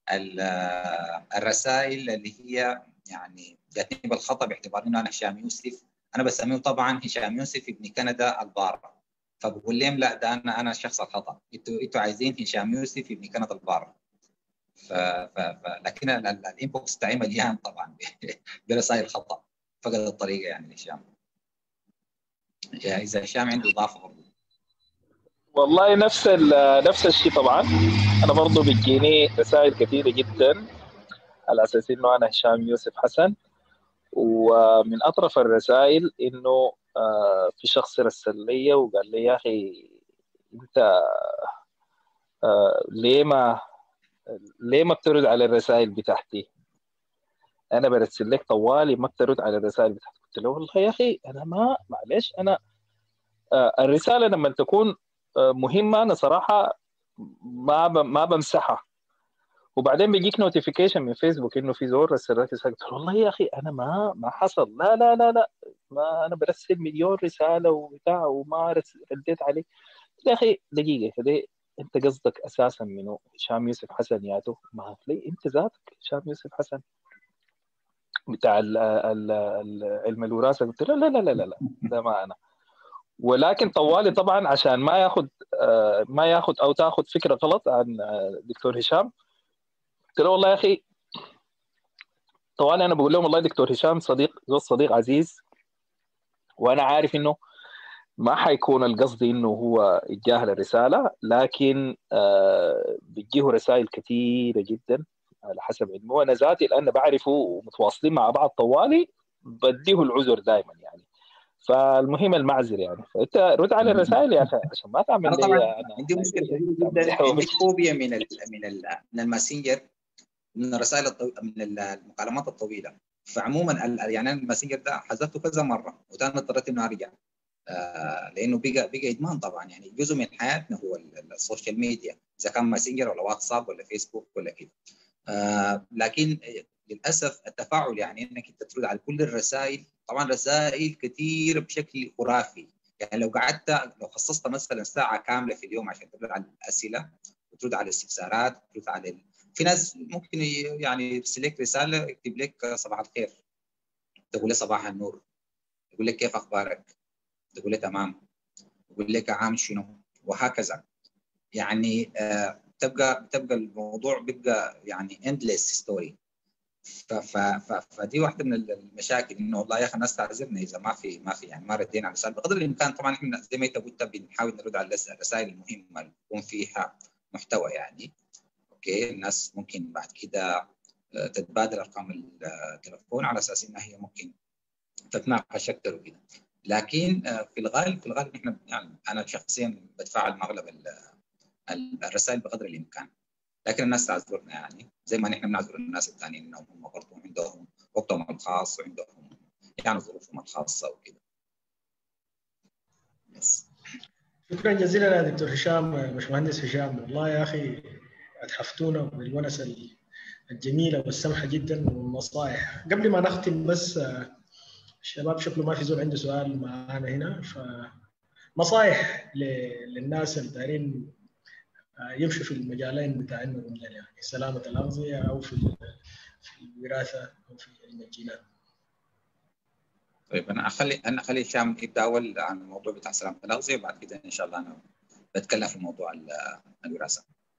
الرسائل اللي هي يعني جاتني بالخطا باعتبار انه انا هشام يوسف انا بسميه طبعا هشام يوسف ابن كندا البارة فبقول لهم لا ده انا انا الشخص الخطا انتوا انتوا عايزين هشام يوسف ابن كندا البارة ف... ف... ف... لكن الانبوكس بتاعي مليان طبعا برسائل خطا فقد الطريقه يعني هشام اذا هشام عنده اضافه برضه والله نفس نفس الشيء طبعا انا برضه بتجيني رسائل كثيره جدا على اساس انه انا هشام يوسف حسن ومن اطرف الرسائل انه في شخص رسل لي وقال لي يا اخي انت ليه ما ليه ما بترد على الرسائل بتاعتي؟ انا برسل لك طوالي ما بترد على الرسائل بتاعتي قلت له والله يا اخي انا ما معلش انا الرساله لما تكون مهمه انا صراحه ما ما بمسحها وبعدين بيجيك نوتيفيكيشن من فيسبوك انه في زور رسل لك رساله قلت له والله يا اخي انا ما ما حصل لا لا لا لا ما انا برسل مليون رساله وبتاع وما رديت عليك يا اخي دقيقه كده انت قصدك اساسا منو هشام يوسف حسن ياتو ما ليه انت ذاتك هشام يوسف حسن بتاع ال ال ال علم الوراثه قلت له لا لا لا لا لا ده ما انا ولكن طوالي طبعا عشان ما ياخذ ما ياخذ او تاخذ فكره غلط عن دكتور هشام قلت له والله يا اخي طوالي انا بقول لهم والله دكتور هشام صديق زوج صديق عزيز وانا عارف انه ما حيكون القصد انه هو يتجاهل الرساله لكن بتجيه رسائل كثيره جدا على حسب علمه وانا ذاتي لان بعرفه ومتواصلين مع بعض طوالي بديه العذر دائما يعني فالمهم المعذر يعني فانت رد على الرسائل يا اخي عشان ما تعمل انا طبعا عندي مشكله جدا عندي فوبيا من ال من ال من الماسنجر من الرسائل الطو... من المكالمات الطويله فعموما يعني انا الماسنجر ده حذفته كذا مره وثاني اضطريت انه ارجع آه لانه بقى بقى ادمان طبعا يعني جزء من حياتنا هو السوشيال ميديا اذا كان ماسنجر ولا واتساب ولا فيسبوك ولا كده آه لكن للاسف التفاعل يعني انك انت ترد على كل الرسائل طبعا رسائل كثير بشكل خرافي يعني لو قعدت لو خصصت مثلا ساعه كامله في اليوم عشان ترد على الاسئله وترد على الاستفسارات وترد على ال... في ناس ممكن يعني يرسل لك رساله يكتب لك صباح الخير تقول له صباح النور يقول لك كيف اخبارك تقول له تمام يقول لك عام شنو وهكذا يعني آه تبقى تبقى الموضوع بيبقى يعني اندلس ستوري فدي واحده من المشاكل انه والله يا اخي الناس تعذرنا اذا ما في ما في يعني ما ردينا على الرسائل بقدر الامكان طبعا احنا زي ما انت قلت بنحاول نرد على الرسائل المهمه اللي يكون فيها محتوى يعني اوكي الناس ممكن بعد كده تتبادل ارقام التلفون على اساس انها هي ممكن تتناقش اكثر وكده لكن في الغالب في الغالب احنا يعني انا شخصيا بتفاعل مع اغلب الرسائل بقدر الامكان لكن الناس تعذرنا يعني زي ما نحن بنعذر الناس الثانيين انهم هم برضه عندهم وقتهم الخاص وعندهم يعني ظروفهم الخاصه وكده يس. شكرا جزيلا يا دكتور هشام باشمهندس هشام والله يا اخي اتحفتونا بالونسه الجميله والسمحه جدا والنصائح قبل ما نختم بس الشباب شكله ما في زول عنده سؤال معانا هنا فنصائح للناس اللي دايرين يمشوا في المجالين بتاعنا يعني سلامة الأغذية أو في في الوراثة أو في علم الجينات. طيب أنا أخلي أنا أخلي هشام يبدأ أول عن الموضوع بتاع سلامة الأغذية وبعد كده إن شاء الله أنا بتكلم في موضوع الوراثة.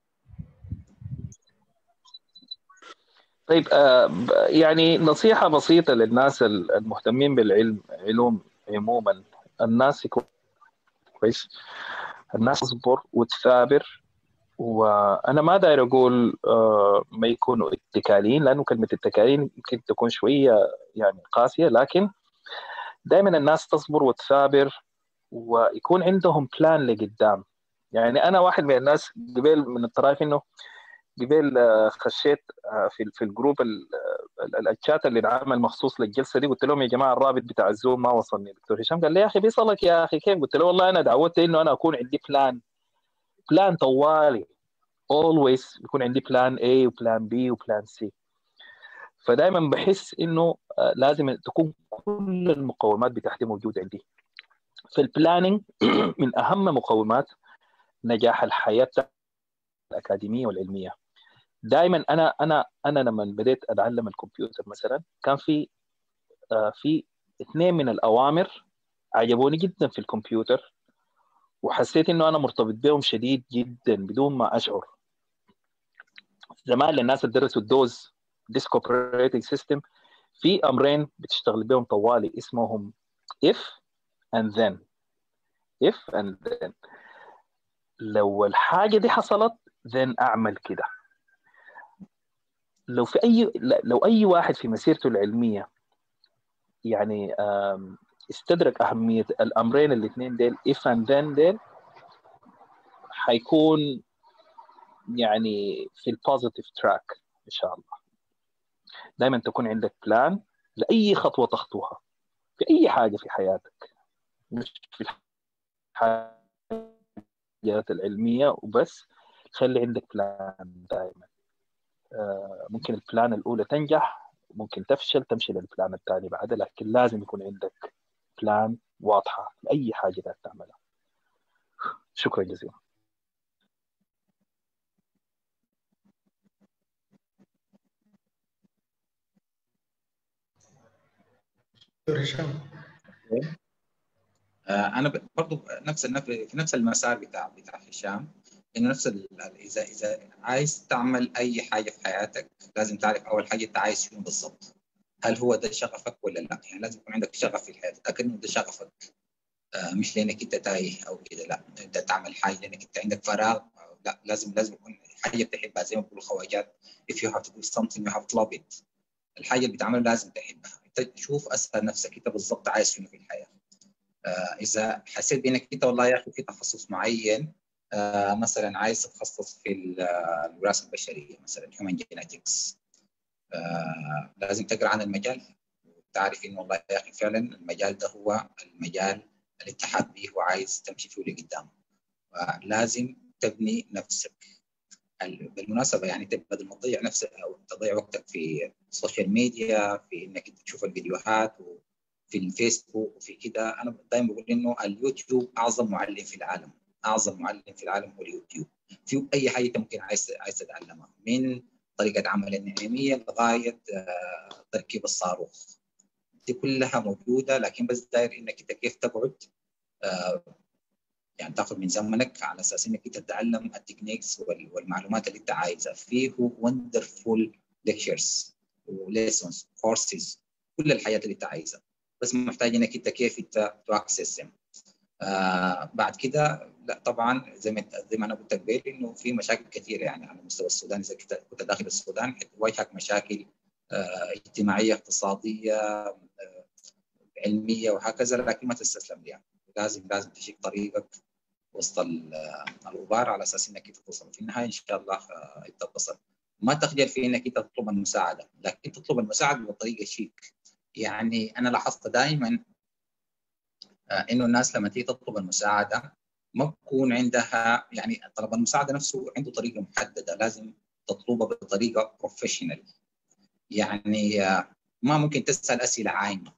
طيب يعني نصيحة بسيطة للناس المهتمين بالعلم علوم عموما الناس يكون كويس الناس تصبر وتثابر وانا ما داير اقول ما يكونوا اتكاليين لانه كلمه اتكاليين يمكن تكون شويه يعني قاسيه لكن دائما الناس تصبر وتثابر ويكون عندهم بلان لقدام يعني انا واحد من الناس قبل من الطرائف انه قبل آه، خشيت آه، في في الجروب الشات اللي انعمل مخصوص للجلسه دي قلت لهم يا جماعه الرابط بتاع الزوم ما وصلني دكتور هشام قال لي يا اخي بيصلك يا اخي كيف قلت له والله انا دعوت انه انا اكون عندي بلان بلان طوالي always يكون عندي بلان A وبلان B وبلان C فدائما بحس انه آه، لازم تكون كل المقومات بتاعتي موجوده عندي في البلاننج من اهم مقومات نجاح الحياه الاكاديميه والعلميه دائما انا انا انا لما بديت اتعلم الكمبيوتر مثلا كان في آه في اثنين من الاوامر عجبوني جدا في الكمبيوتر وحسيت انه انا مرتبط بهم شديد جدا بدون ما اشعر زمان للناس اللي درسوا الدوز ديسك اوبريتنج سيستم في امرين بتشتغل بهم طوالي اسمهم if and then if and then لو الحاجه دي حصلت then اعمل كده لو في اي لو اي واحد في مسيرته العلميه يعني استدرك اهميه الامرين الاثنين ديل if and then ديل حيكون يعني في البوزيتيف تراك ان شاء الله دائما تكون عندك بلان لاي خطوه تخطوها في اي حاجه في حياتك مش في الحاجات العلميه وبس خلي عندك بلان دائما آه، ممكن البلان الاولى تنجح ممكن تفشل تمشي للبلان الثاني بعدها لكن لازم يكون عندك بلان واضحه لاي حاجه لا تعملها شكرا جزيلا هشام آه، انا برضو نفس في نفس المسار بتاع بتاع هشام انه نفس اذا اذا عايز تعمل اي حاجه في حياتك لازم تعرف اول حاجه انت عايز شنو بالضبط هل هو ده شغفك ولا لا يعني لازم يكون عندك شغف في الحياه تتاكد انه ده شغفك آه مش لانك انت تايه او كده لا انت تعمل حاجه لانك انت عندك فراغ لا لازم لازم يكون حاجه بتحبها زي ما بيقولوا الخواجات if you have to do something you have to love it الحاجه اللي بتعملها لازم تحبها انت شوف اسال نفسك انت بالضبط عايز شنو في الحياه آه اذا حسيت بانك انت والله يا اخي في تخصص معين آه مثلا عايز تتخصص في الوراثه البشريه مثلا هيومن جينيتكس آه لازم تقرا عن المجال وتعرف انه والله يا اخي فعلا المجال ده هو المجال اللي انت حاب به وعايز تمشي فيه لقدام لازم تبني نفسك بالمناسبه يعني بدل ما تضيع نفسك او تضيع وقتك في السوشيال ميديا في انك تشوف الفيديوهات وفي الفيسبوك وفي كده انا دائما بقول انه اليوتيوب اعظم معلم في العالم اعظم معلم في العالم هو اليوتيوب في اي حاجه انت ممكن عايز عايز تتعلمها من طريقه عمل النعيميه لغايه آه، تركيب الصاروخ دي كلها موجوده لكن بس داير انك انت كيف تقعد آه، يعني تاخذ من زمنك على اساس انك انت تتعلم التكنيكس والمعلومات اللي انت عايزها فيه وندرفول ليكتشرز وليسونز كورسز كل الحاجات اللي انت عايزها بس محتاج انك انت كيف انت تو آه بعد كده لا طبعا زي ما زي ما انا قلت قبل انه في مشاكل كثيره يعني على مستوى السودان اذا كنت داخل السودان حتواجهك مشاكل آه اجتماعيه اقتصاديه آه علميه وهكذا لكن ما تستسلم لها لازم لازم تشيك طريقك وسط الغبار على اساس انك انت توصل في النهايه ان شاء الله آه، انت تصل ما تخجل في انك انت تطلب المساعده لكن تطلب المساعده بطريقه شيك يعني انا لاحظت دائما آه، انه الناس لما تيجي تطلب المساعده ما بكون عندها يعني طلب المساعده نفسه عنده طريقه محدده لازم تطلبها بطريقه بروفيشنال يعني آه، ما ممكن تسال اسئله عايمه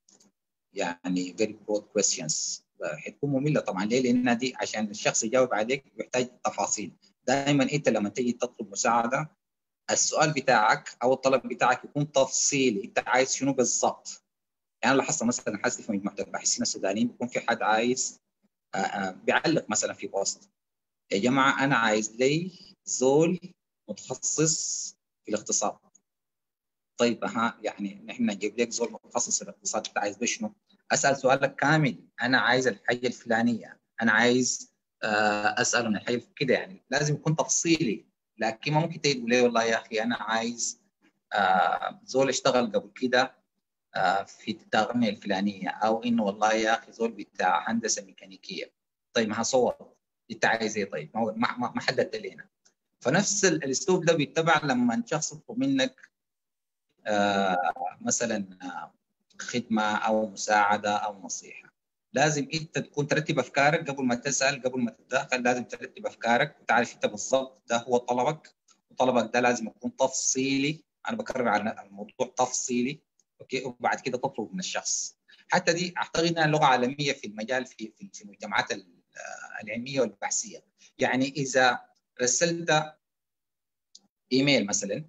يعني very broad questions حتكون ممله طبعا ليه؟ لان دي عشان الشخص يجاوب عليك يحتاج تفاصيل دائما انت لما تيجي تطلب مساعده السؤال بتاعك او الطلب بتاعك يكون تفصيلي انت عايز شنو بالضبط يعني انا لاحظت مثلا حاسس في مجموعه الباحثين السودانيين بيكون في حد عايز آه، آه، بيعلق مثلا في بوست يا جماعه انا عايز لي زول متخصص في الاقتصاد طيب ها يعني نحن نجيب لك زول متخصص في الاقتصاد انت عايز شنو؟ اسال سؤالك كامل انا عايز الحاجه الفلانيه انا عايز آه، اسال عن الحاجه كده يعني لازم يكون تفصيلي لكن ما ممكن تقول لي والله يا اخي انا عايز زول اشتغل قبل كده في التقنيه الفلانيه او انه والله يا اخي زول بتاع هندسه ميكانيكيه طيب ما هصور انت عايز ايه طيب ما ما, ما حددت لنا فنفس الاسلوب ده بيتبع لما شخص يطلب منك آه مثلا خدمه او مساعده او نصيحه لازم انت تكون ترتب افكارك قبل ما تسال قبل ما تتدخل لازم ترتب افكارك وتعرف انت بالضبط ده هو طلبك وطلبك ده لازم يكون تفصيلي انا بكرر على الموضوع تفصيلي اوكي وبعد كده تطلب من الشخص حتى دي اعتقد انها لغه عالميه في المجال في في المجتمعات العلميه والبحثيه يعني اذا رسلت ايميل مثلا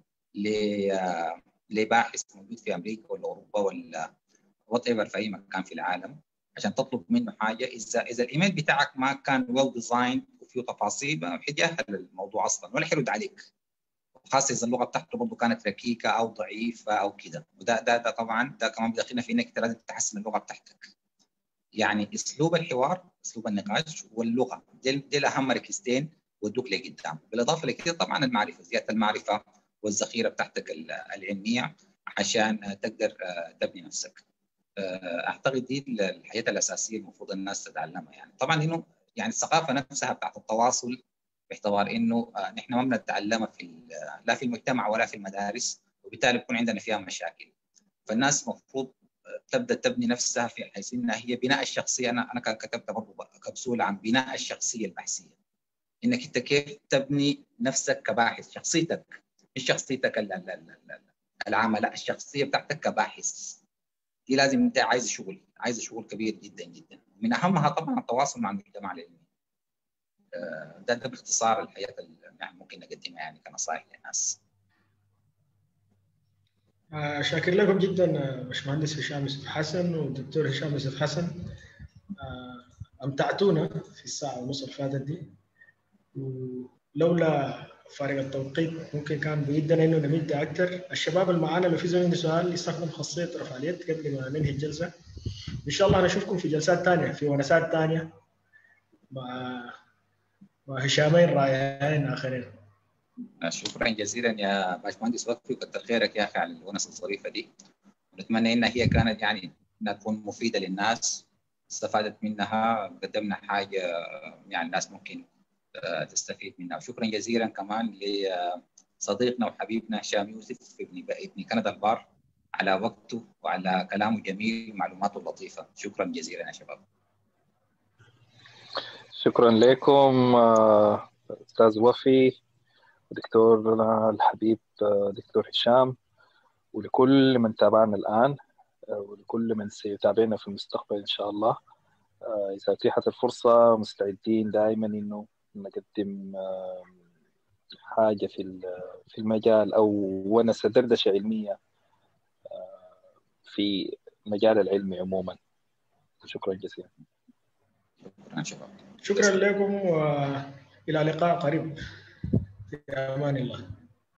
لباحث موجود في امريكا ولا اوروبا ولا وات ايفر في اي مكان في العالم عشان تطلب منه حاجه اذا اذا الايميل بتاعك ما كان ويل ديزاين وفيه تفاصيل ما حيتجاهل الموضوع اصلا ولا حيرد عليك خاصه اذا اللغه بتاعته برضه كانت ركيكه او ضعيفه او كده وده ده, ده طبعا ده كمان بدخلنا في انك انت لازم تحسن اللغه بتاعتك يعني اسلوب الحوار اسلوب النقاش واللغه دي, دي اهم ركيزتين ودوك لقدام بالاضافه لكده طبعا المعرفه زياده المعرفه والذخيره بتاعتك العلميه عشان تقدر تبني نفسك اعتقد دي الحياه الاساسيه المفروض الناس تتعلمها يعني طبعا انه يعني الثقافه نفسها بتاعت التواصل باعتبار انه نحن ما بنتعلمها في لا في المجتمع ولا في المدارس وبالتالي بيكون عندنا فيها مشاكل فالناس المفروض تبدا تبني نفسها في حيث انها هي بناء الشخصيه انا انا كتبت برضه كبسوله عن بناء الشخصيه البحثيه انك انت كيف تبني نفسك كباحث شخصيتك مش شخصيتك العامه لا الشخصيه بتاعتك كباحث دي لازم انت عايز شغل عايز شغل كبير جدا جدا من اهمها طبعا التواصل مع المجتمع العلمي ده ده باختصار الحياه اللي يعني ممكن نقدمها يعني كنصائح للناس آه شاكر لكم جدا باشمهندس هشام يوسف حسن والدكتور هشام يوسف حسن آه امتعتونا في الساعه ونص اللي فاتت دي ولولا فارق التوقيت ممكن كان بيدنا انه نمد اكثر الشباب اللي معانا لو في زول عنده سؤال يستخدم خاصيه رفع اليد قبل ما ننهي الجلسه ان شاء الله نشوفكم في جلسات ثانيه في ونسات ثانيه مع مع هشامين رائعين اخرين شكرا جزيلا يا باشمهندس وفي وكتر خيرك يا اخي على الونس الظريفه دي ونتمنى انها هي كانت يعني انها تكون مفيده للناس استفادت منها قدمنا حاجه يعني الناس ممكن تستفيد منها وشكرا جزيلا كمان لصديقنا وحبيبنا هشام يوسف ابن ابن كندا البار على وقته وعلى كلامه الجميل ومعلوماته اللطيفه شكرا جزيلا يا شباب شكرا لكم استاذ وفي دكتور الحبيب دكتور هشام ولكل من تابعنا الان ولكل من سيتابعنا في المستقبل ان شاء الله اذا اتيحت الفرصه مستعدين دائما انه نقدم حاجه في في المجال او ونسه دردشه علميه في المجال العلمي عموما شكرا جزيلا شكرا شباب شكرا لكم والى لقاء قريب في امان الله